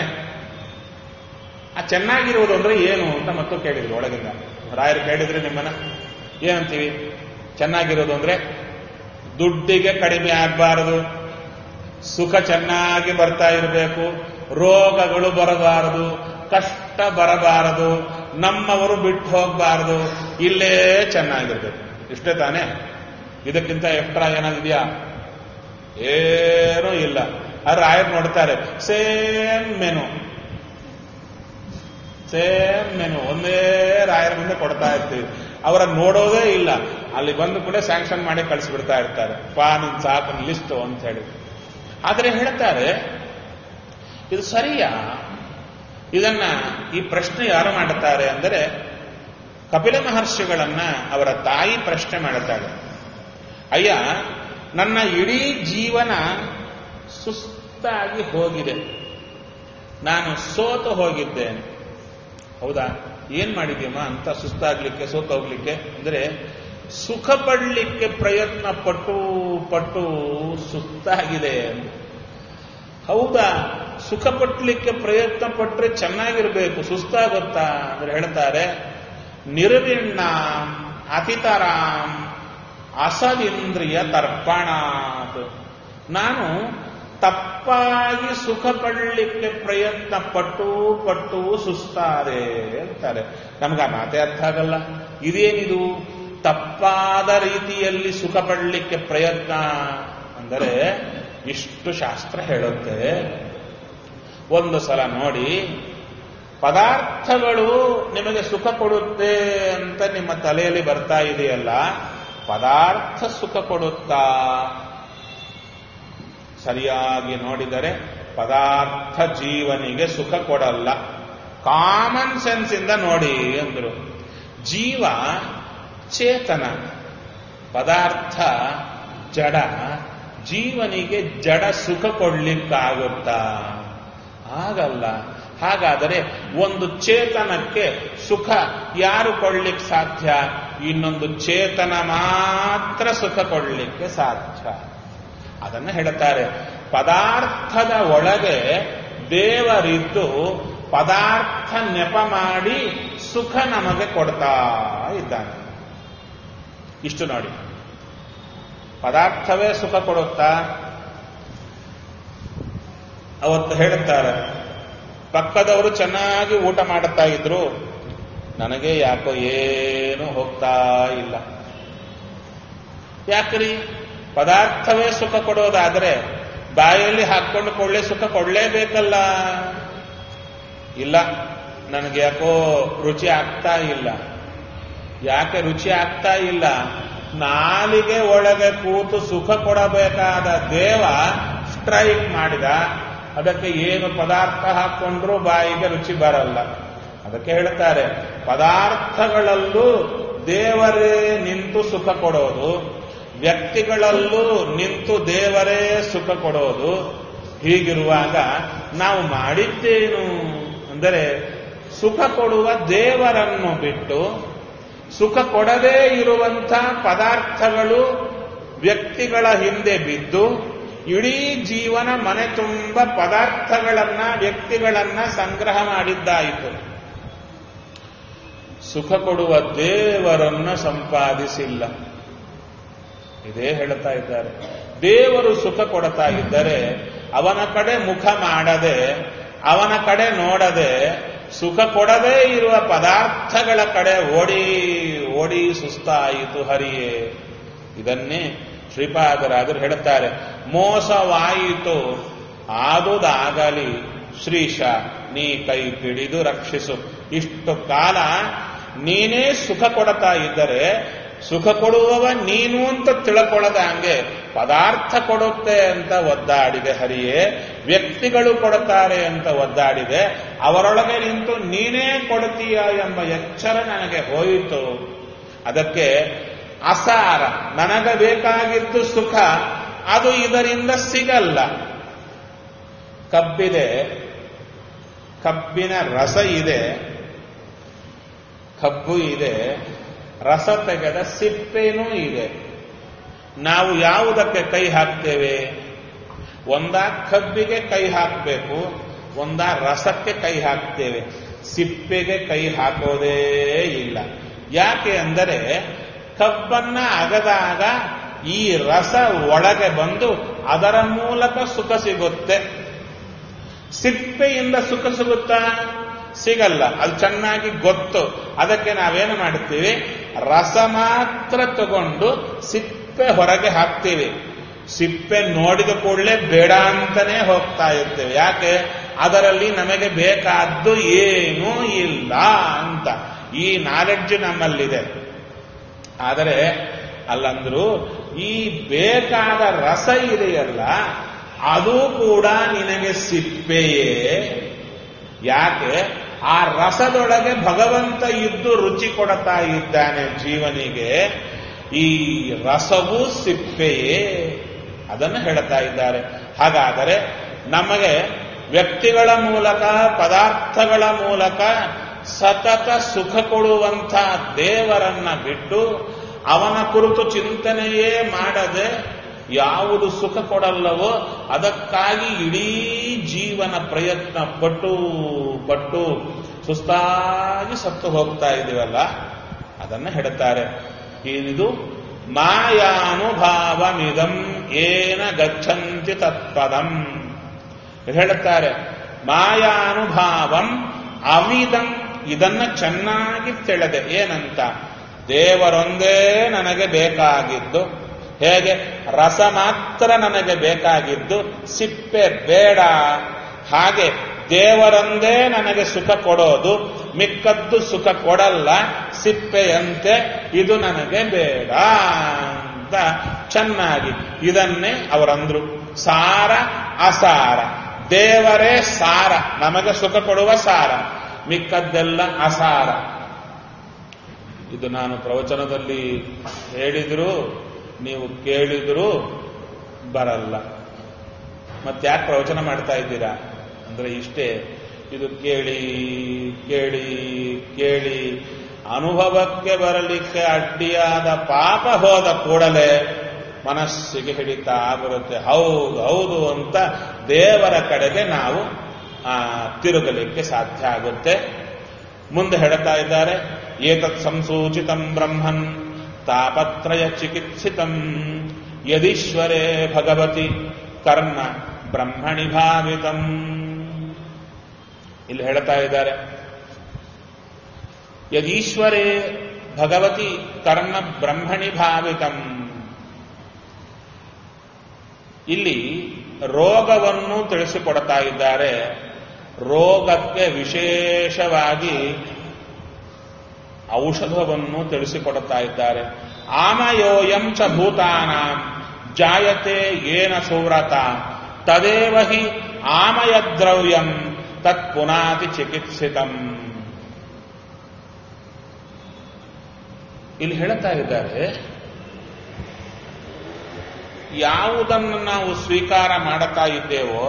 ಆ ಚೆನ್ನಾಗಿರುವುದು ಅಂದ್ರೆ ಏನು ಅಂತ ಮತ್ತು ಕೇಳಿದ್ರು ಒಳಗಿಂದ ರಾಯರು ಕೇಳಿದ್ರೆ ನಿಮ್ಮನ್ನ ಏನಂತೀವಿ ಚೆನ್ನಾಗಿರೋದು ಅಂದ್ರೆ ದುಡ್ಡಿಗೆ ಕಡಿಮೆ ಆಗಬಾರದು ಸುಖ ಚೆನ್ನಾಗಿ ಬರ್ತಾ ಇರಬೇಕು ರೋಗಗಳು ಬರಬಾರದು ಕಷ್ಟ ಬರಬಾರದು ನಮ್ಮವರು ಬಿಟ್ಟು ಹೋಗಬಾರದು ಇಲ್ಲೇ ಚೆನ್ನಾಗಿರ್ಬೇಕು ಇಷ್ಟೇ ತಾನೇ ಇದಕ್ಕಿಂತ ಎಕ್ಸ್ಟ್ರಾ ಏನಾಗಿದೆಯಾ ಏನೂ ಇಲ್ಲ ಆ ರಾಯರ್ ನೋಡ್ತಾರೆ ಸೇಮ್ ಮೆನು ಸೇಮ್ ಮೆನು ಒಂದೇ ರಾಯರ ಮುಂದೆ ಕೊಡ್ತಾ ಇರ್ತೀವಿ ಅವರ ನೋಡೋದೇ ಇಲ್ಲ ಅಲ್ಲಿ ಬಂದು ಕೂಡ ಸ್ಯಾಂಕ್ಷನ್ ಮಾಡಿ ಕಳಿಸ್ಬಿಡ್ತಾ ಇರ್ತಾರೆ ಪಾ ನಿನ್ ಸಾಕು ಲಿಸ್ಟ್ ಅಂತ ಹೇಳಿ ಆದರೆ ಹೇಳ್ತಾರೆ ಇದು ಸರಿಯಾ ಇದನ್ನ ಈ ಪ್ರಶ್ನೆ ಯಾರು ಮಾಡುತ್ತಾರೆ ಅಂದರೆ ಕಪಿಲ ಮಹರ್ಷಿಗಳನ್ನ ಅವರ ತಾಯಿ ಪ್ರಶ್ನೆ ಮಾಡುತ್ತಾಳೆ ಅಯ್ಯ ನನ್ನ ಇಡೀ ಜೀವನ ಸುಸ್ತಾಗಿ ಹೋಗಿದೆ ನಾನು ಸೋತು ಹೋಗಿದ್ದೇನೆ ಹೌದಾ ಏನ್ ಮಾಡಿದ್ಯಮ್ಮ ಅಂತ ಸುಸ್ತಾಗ್ಲಿಕ್ಕೆ ಸೋತು ಹೋಗ್ಲಿಕ್ಕೆ ಅಂದ್ರೆ ಸುಖ ಪಡ್ಲಿಕ್ಕೆ ಪ್ರಯತ್ನ ಪಟ್ಟು ಪಟ್ಟು ಸುಸ್ತಾಗಿದೆ ಹೌದಾ ಸುಖ ಪಟ್ಲಿಕ್ಕೆ ಪ್ರಯತ್ನ ಪಟ್ಟರೆ ಚೆನ್ನಾಗಿರ್ಬೇಕು ಸುಸ್ತಾಗುತ್ತಾ ಅಂದ್ರೆ ಹೇಳ್ತಾರೆ ನಿರ್ವಿಣ್ಣ ಅತಿತರಾಂ ಅಸದಿಂದ್ರಿಯ ತರ್ಪಣಾತ್ ನಾನು ತಪ್ಪಾಗಿ ಸುಖ ಪಡಲಿಕ್ಕೆ ಪ್ರಯತ್ನ ಪಟ್ಟು ಪಟ್ಟು ಸುಸ್ತಾದೆ ಅಂತಾರೆ ನಮ್ಗೆ ಆ ಮಾತೇ ಅರ್ಥ ಆಗಲ್ಲ ಇದೇನಿದು ತಪ್ಪಾದ ರೀತಿಯಲ್ಲಿ ಸುಖ ಪಡಲಿಕ್ಕೆ ಪ್ರಯತ್ನ ಅಂದರೆ ಇಷ್ಟು ಶಾಸ್ತ್ರ ಹೇಳುತ್ತೆ ಒಂದು ಸಲ ನೋಡಿ ಪದಾರ್ಥಗಳು ನಿಮಗೆ ಸುಖ ಕೊಡುತ್ತೆ ಅಂತ ನಿಮ್ಮ ತಲೆಯಲ್ಲಿ ಬರ್ತಾ ಇದೆಯಲ್ಲ ಪದಾರ್ಥ ಸುಖ ಕೊಡುತ್ತಾ ಸರಿಯಾಗಿ ನೋಡಿದರೆ ಪದಾರ್ಥ ಜೀವನಿಗೆ ಸುಖ ಕೊಡಲ್ಲ ಕಾಮನ್ ಸೆನ್ಸ್ ಇಂದ ನೋಡಿ ಅಂದ್ರು ಜೀವ ಚೇತನ ಪದಾರ್ಥ ಜಡ ಜೀವನಿಗೆ ಜಡ ಸುಖ ಕೊಡ್ಲಿಕ್ಕಾಗುತ್ತಾ ಆಗಲ್ಲ ಹಾಗಾದರೆ ಒಂದು ಚೇತನಕ್ಕೆ ಸುಖ ಯಾರು ಕೊಡ್ಲಿಕ್ಕೆ ಸಾಧ್ಯ ಇನ್ನೊಂದು ಚೇತನ ಮಾತ್ರ ಸುಖ ಕೊಡ್ಲಿಕ್ಕೆ ಸಾಧ್ಯ ಅದನ್ನು ಹೇಳುತ್ತಾರೆ ಪದಾರ್ಥದ ಒಳಗೆ ದೇವರಿದ್ದು ಪದಾರ್ಥ ನೆಪ ಮಾಡಿ ಸುಖ ನಮಗೆ ಕೊಡ್ತಾ ಇದ್ದಾನೆ ಇಷ್ಟು ನೋಡಿ ಪದಾರ್ಥವೇ ಸುಖ ಕೊಡುತ್ತಾ ಅವತ್ತು ಹೇಳುತ್ತಾರೆ ಪಕ್ಕದವರು ಚೆನ್ನಾಗಿ ಊಟ ಮಾಡುತ್ತಾ ಇದ್ರು ನನಗೆ ಯಾಕೋ ಏನು ಹೋಗ್ತಾ ಇಲ್ಲ ಯಾಕ್ರಿ ಪದಾರ್ಥವೇ ಸುಖ ಕೊಡೋದಾದ್ರೆ ಬಾಯಲ್ಲಿ ಹಾಕೊಂಡು ಕೊಳ್ಳೆ ಸುಖ ಕೊಡ್ಲೇಬೇಕಲ್ಲ ಇಲ್ಲ ನನಗೆ ಯಾಕೋ ರುಚಿ ಆಗ್ತಾ ಇಲ್ಲ ಯಾಕೆ ರುಚಿ ಆಗ್ತಾ ಇಲ್ಲ ನಾಲಿಗೆ ಒಳಗೆ ಕೂತು ಸುಖ ಕೊಡಬೇಕಾದ ದೇವ ಸ್ಟ್ರೈಕ್ ಮಾಡಿದ ಅದಕ್ಕೆ ಏನು ಪದಾರ್ಥ ಹಾಕೊಂಡ್ರೂ ಬಾಯಿಗೆ ರುಚಿ ಬರಲ್ಲ ಅದಕ್ಕೆ ಹೇಳ್ತಾರೆ ಪದಾರ್ಥಗಳಲ್ಲೂ ದೇವರೇ ನಿಂತು ಸುಖ ಕೊಡೋದು ವ್ಯಕ್ತಿಗಳಲ್ಲೂ ನಿಂತು ದೇವರೇ ಸುಖ ಕೊಡೋದು ಹೀಗಿರುವಾಗ ನಾವು ಮಾಡಿದ್ದೇನು ಅಂದರೆ ಸುಖ ಕೊಡುವ ದೇವರನ್ನು ಬಿಟ್ಟು ಸುಖ ಕೊಡದೇ ಇರುವಂಥ ಪದಾರ್ಥಗಳು ವ್ಯಕ್ತಿಗಳ ಹಿಂದೆ ಬಿದ್ದು ಇಡೀ ಜೀವನ ಮನೆ ತುಂಬ ಪದಾರ್ಥಗಳನ್ನ ವ್ಯಕ್ತಿಗಳನ್ನ ಸಂಗ್ರಹ ಮಾಡಿದ್ದಾಯಿತು ಸುಖ ಕೊಡುವ ದೇವರನ್ನ ಸಂಪಾದಿಸಿಲ್ಲ ಇದೇ ಹೇಳ್ತಾ ಇದ್ದಾರೆ ದೇವರು ಸುಖ ಕೊಡ್ತಾ ಇದ್ದರೆ ಅವನ ಕಡೆ ಮುಖ ಮಾಡದೆ ಅವನ ಕಡೆ ನೋಡದೆ ಸುಖ ಕೊಡದೇ ಇರುವ ಪದಾರ್ಥಗಳ ಕಡೆ ಓಡಿ ಓಡಿ ಸುಸ್ತಾಯಿತು ಹರಿಯೇ ಇದನ್ನೇ ಶ್ರೀಪಾದರಾದರು ಹೇಳುತ್ತಾರೆ ಮೋಸವಾಯಿತು ಆದುದಾಗಲಿ ಶ್ರೀಶ ನೀ ಕೈ ಪಿಡಿದು ರಕ್ಷಿಸು ಇಷ್ಟು ಕಾಲ ನೀನೇ ಸುಖ ಕೊಡ್ತಾ ಇದ್ದರೆ ಸುಖ ಕೊಡುವವ ನೀನು ಅಂತ ತಿಳ್ಕೊಳ್ಳದ ಹಂಗೆ ಪದಾರ್ಥ ಕೊಡುತ್ತೆ ಅಂತ ಒದ್ದಾಡಿದೆ ಹರಿಯೇ ವ್ಯಕ್ತಿಗಳು ಕೊಡುತ್ತಾರೆ ಅಂತ ಒದ್ದಾಡಿದೆ ಅವರೊಳಗೆ ನಿಂತು ನೀನೇ ಕೊಡ್ತೀಯ ಎಂಬ ಎಚ್ಚರ ನನಗೆ ಹೋಯಿತು ಅದಕ್ಕೆ ಅಸಾರ ನನಗೆ ಬೇಕಾಗಿದ್ದು ಸುಖ ಅದು ಇದರಿಂದ ಸಿಗಲ್ಲ ಕಬ್ಬಿದೆ ಕಬ್ಬಿನ ರಸ ಇದೆ ಕಬ್ಬು ಇದೆ ರಸ ತೆಗೆದ ಸಿಪ್ಪೆನೂ ಇದೆ ನಾವು ಯಾವುದಕ್ಕೆ ಕೈ ಹಾಕ್ತೇವೆ ಒಂದ ಕಬ್ಬಿಗೆ ಕೈ ಹಾಕಬೇಕು ಒಂದ ರಸಕ್ಕೆ ಕೈ ಹಾಕ್ತೇವೆ ಸಿಪ್ಪೆಗೆ ಕೈ ಹಾಕೋದೇ ಇಲ್ಲ ಯಾಕೆ ಅಂದರೆ ಕಬ್ಬನ್ನ ಅಗದಾಗ ಈ ರಸ ಒಳಗೆ ಬಂದು ಅದರ ಮೂಲಕ ಸುಖ ಸಿಗುತ್ತೆ ಸಿಪ್ಪೆಯಿಂದ ಸುಖ ಸಿಗುತ್ತಾ ಸಿಗಲ್ಲ ಅದು ಚೆನ್ನಾಗಿ ಗೊತ್ತು ಅದಕ್ಕೆ ನಾವೇನು ಮಾಡ್ತೀವಿ ರಸ ಮಾತ್ರ ತಗೊಂಡು ಸಿಪ್ಪೆ ಹೊರಗೆ ಹಾಕ್ತೀವಿ ಸಿಪ್ಪೆ ನೋಡಿದ ಕೂಡಲೇ ಬೇಡ ಅಂತಾನೆ ಹೋಗ್ತಾ ಇರ್ತೇವೆ ಯಾಕೆ ಅದರಲ್ಲಿ ನಮಗೆ ಬೇಕಾದ್ದು ಏನೂ ಇಲ್ಲ ಅಂತ ಈ ನಾಲೆಡ್ಜ್ ನಮ್ಮಲ್ಲಿದೆ ಆದರೆ ಅಲ್ಲಂದ್ರು ಈ ಬೇಕಾದ ರಸ ಇದೆಯಲ್ಲ ಅದು ಕೂಡ ನಿನಗೆ ಸಿಪ್ಪೆಯೇ ಯಾಕೆ ಆ ರಸದೊಳಗೆ ಭಗವಂತ ಇದ್ದು ರುಚಿ ಕೊಡ್ತಾ ಇದ್ದಾನೆ ಜೀವನಿಗೆ ಈ ರಸವೂ ಸಿಪ್ಪೆಯೇ ಅದನ್ನು ಹೇಳ್ತಾ ಇದ್ದಾರೆ ಹಾಗಾದರೆ ನಮಗೆ ವ್ಯಕ್ತಿಗಳ ಮೂಲಕ ಪದಾರ್ಥಗಳ ಮೂಲಕ ಸತತ ಸುಖ ಕೊಡುವಂಥ ದೇವರನ್ನ ಬಿಟ್ಟು ಅವನ ಕುರಿತು ಚಿಂತನೆಯೇ ಮಾಡದೆ ಯಾವುದು ಸುಖ ಕೊಡಲ್ಲವೋ ಅದಕ್ಕಾಗಿ ಇಡೀ ಜೀವನ ಪ್ರಯತ್ನ ಪಟ್ಟು ಪಟ್ಟು ಸುಸ್ತಾಗಿ ಸತ್ತು ಹೋಗ್ತಾ ಇದ್ದೀವಲ್ಲ ಅದನ್ನ ಹೇಳ್ತಾರೆ ಏನಿದು ಮಾಯಾನುಭಾವಮಿದಂ ಏನ ಗಚ್ಚಂತಿ ತತ್ಪದಂ ಹೇಳುತ್ತಾರೆ ಮಾಯಾನುಭಾವಂ ಅವಿದಂ ಇದನ್ನ ಚೆನ್ನಾಗಿ ತಿಳಿದೆ ಏನಂತ ದೇವರೊಂದೇ ನನಗೆ ಬೇಕಾಗಿದ್ದು ಹೇಗೆ ರಸ ಮಾತ್ರ ನನಗೆ ಬೇಕಾಗಿದ್ದು ಸಿಪ್ಪೆ ಬೇಡ ಹಾಗೆ ದೇವರೊಂದೇ ನನಗೆ ಸುಖ ಕೊಡೋದು ಮಿಕ್ಕದ್ದು ಸುಖ ಕೊಡಲ್ಲ ಸಿಪ್ಪೆಯಂತೆ ಇದು ನನಗೆ ಬೇಡ ಅಂತ ಚೆನ್ನಾಗಿ ಇದನ್ನೇ ಅವರಂದ್ರು ಸಾರ ಅಸಾರ ದೇವರೇ ಸಾರ ನಮಗೆ ಸುಖ ಕೊಡುವ ಸಾರ ಮಿಕ್ಕದ್ದೆಲ್ಲ ಅಸಾರ ಇದು ನಾನು ಪ್ರವಚನದಲ್ಲಿ ಹೇಳಿದ್ರು ನೀವು ಕೇಳಿದ್ರು ಬರಲ್ಲ ಮತ್ತೆ ಯಾಕೆ ಪ್ರವಚನ ಮಾಡ್ತಾ ಇದ್ದೀರಾ ಅಂದ್ರೆ ಇಷ್ಟೇ ಇದು ಕೇಳಿ ಕೇಳಿ ಕೇಳಿ ಅನುಭವಕ್ಕೆ ಬರಲಿಕ್ಕೆ ಅಡ್ಡಿಯಾದ ಪಾಪ ಹೋದ ಕೂಡಲೇ ಮನಸ್ಸಿಗೆ ಹಿಡಿತಾ ಬರುತ್ತೆ ಹೌದು ಹೌದು ಅಂತ ದೇವರ ಕಡೆಗೆ ನಾವು ಆ, ತಿರುಗಲಿಕ್ಕೆ ಸಾಧ್ಯ ಆಗುತ್ತೆ ಮುಂದೆ ಹೇಳ್ತಾ ಇದ್ದಾರೆ ಏತತ್ ಸಂಸೂಚಿತಂ ಬ್ರಹ್ಮನ್ ತಾಪತ್ರಯ ಚಿಕಿತ್ಸಿತಂ ಯದೀಶ್ವರೇ ಭಗವತಿ ಕರ್ಮ ಬ್ರಹ್ಮಣಿ ಭಾವಿತಂ ಇಲ್ಲಿ ಹೇಳ್ತಾ ಇದ್ದಾರೆ ಯದೀಶ್ವರೇ ಭಗವತಿ ಕರ್ಮ ಬ್ರಹ್ಮಣಿ ಭಾವಿತಂ ಇಲ್ಲಿ ರೋಗವನ್ನು ತಿಳಿಸಿಕೊಡ್ತಾ ಇದ್ದಾರೆ ರೋಗಕ್ಕೆ ವಿಶೇಷವಾಗಿ ಔಷಧವನ್ನು ತಿಳಿಸಿಕೊಡುತ್ತಾ ಇದ್ದಾರೆ ಆಮಯೋಯಂ ಚ ಭೂತಾನಾಂ ಜಾಯತೆ ಏನ ಸುವ್ರತ ತದೇವ ಹಿ ಆಮಯ ದ್ರವ್ಯಂ ತತ್ ಪುನಾತಿ ಚಿಕಿತ್ಸಿತಂ ಇಲ್ಲಿ ಹೇಳ್ತಾ ಇದ್ದಾರೆ ಯಾವುದನ್ನು ನಾವು ಸ್ವೀಕಾರ ಮಾಡುತ್ತಾ ಇದ್ದೇವೋ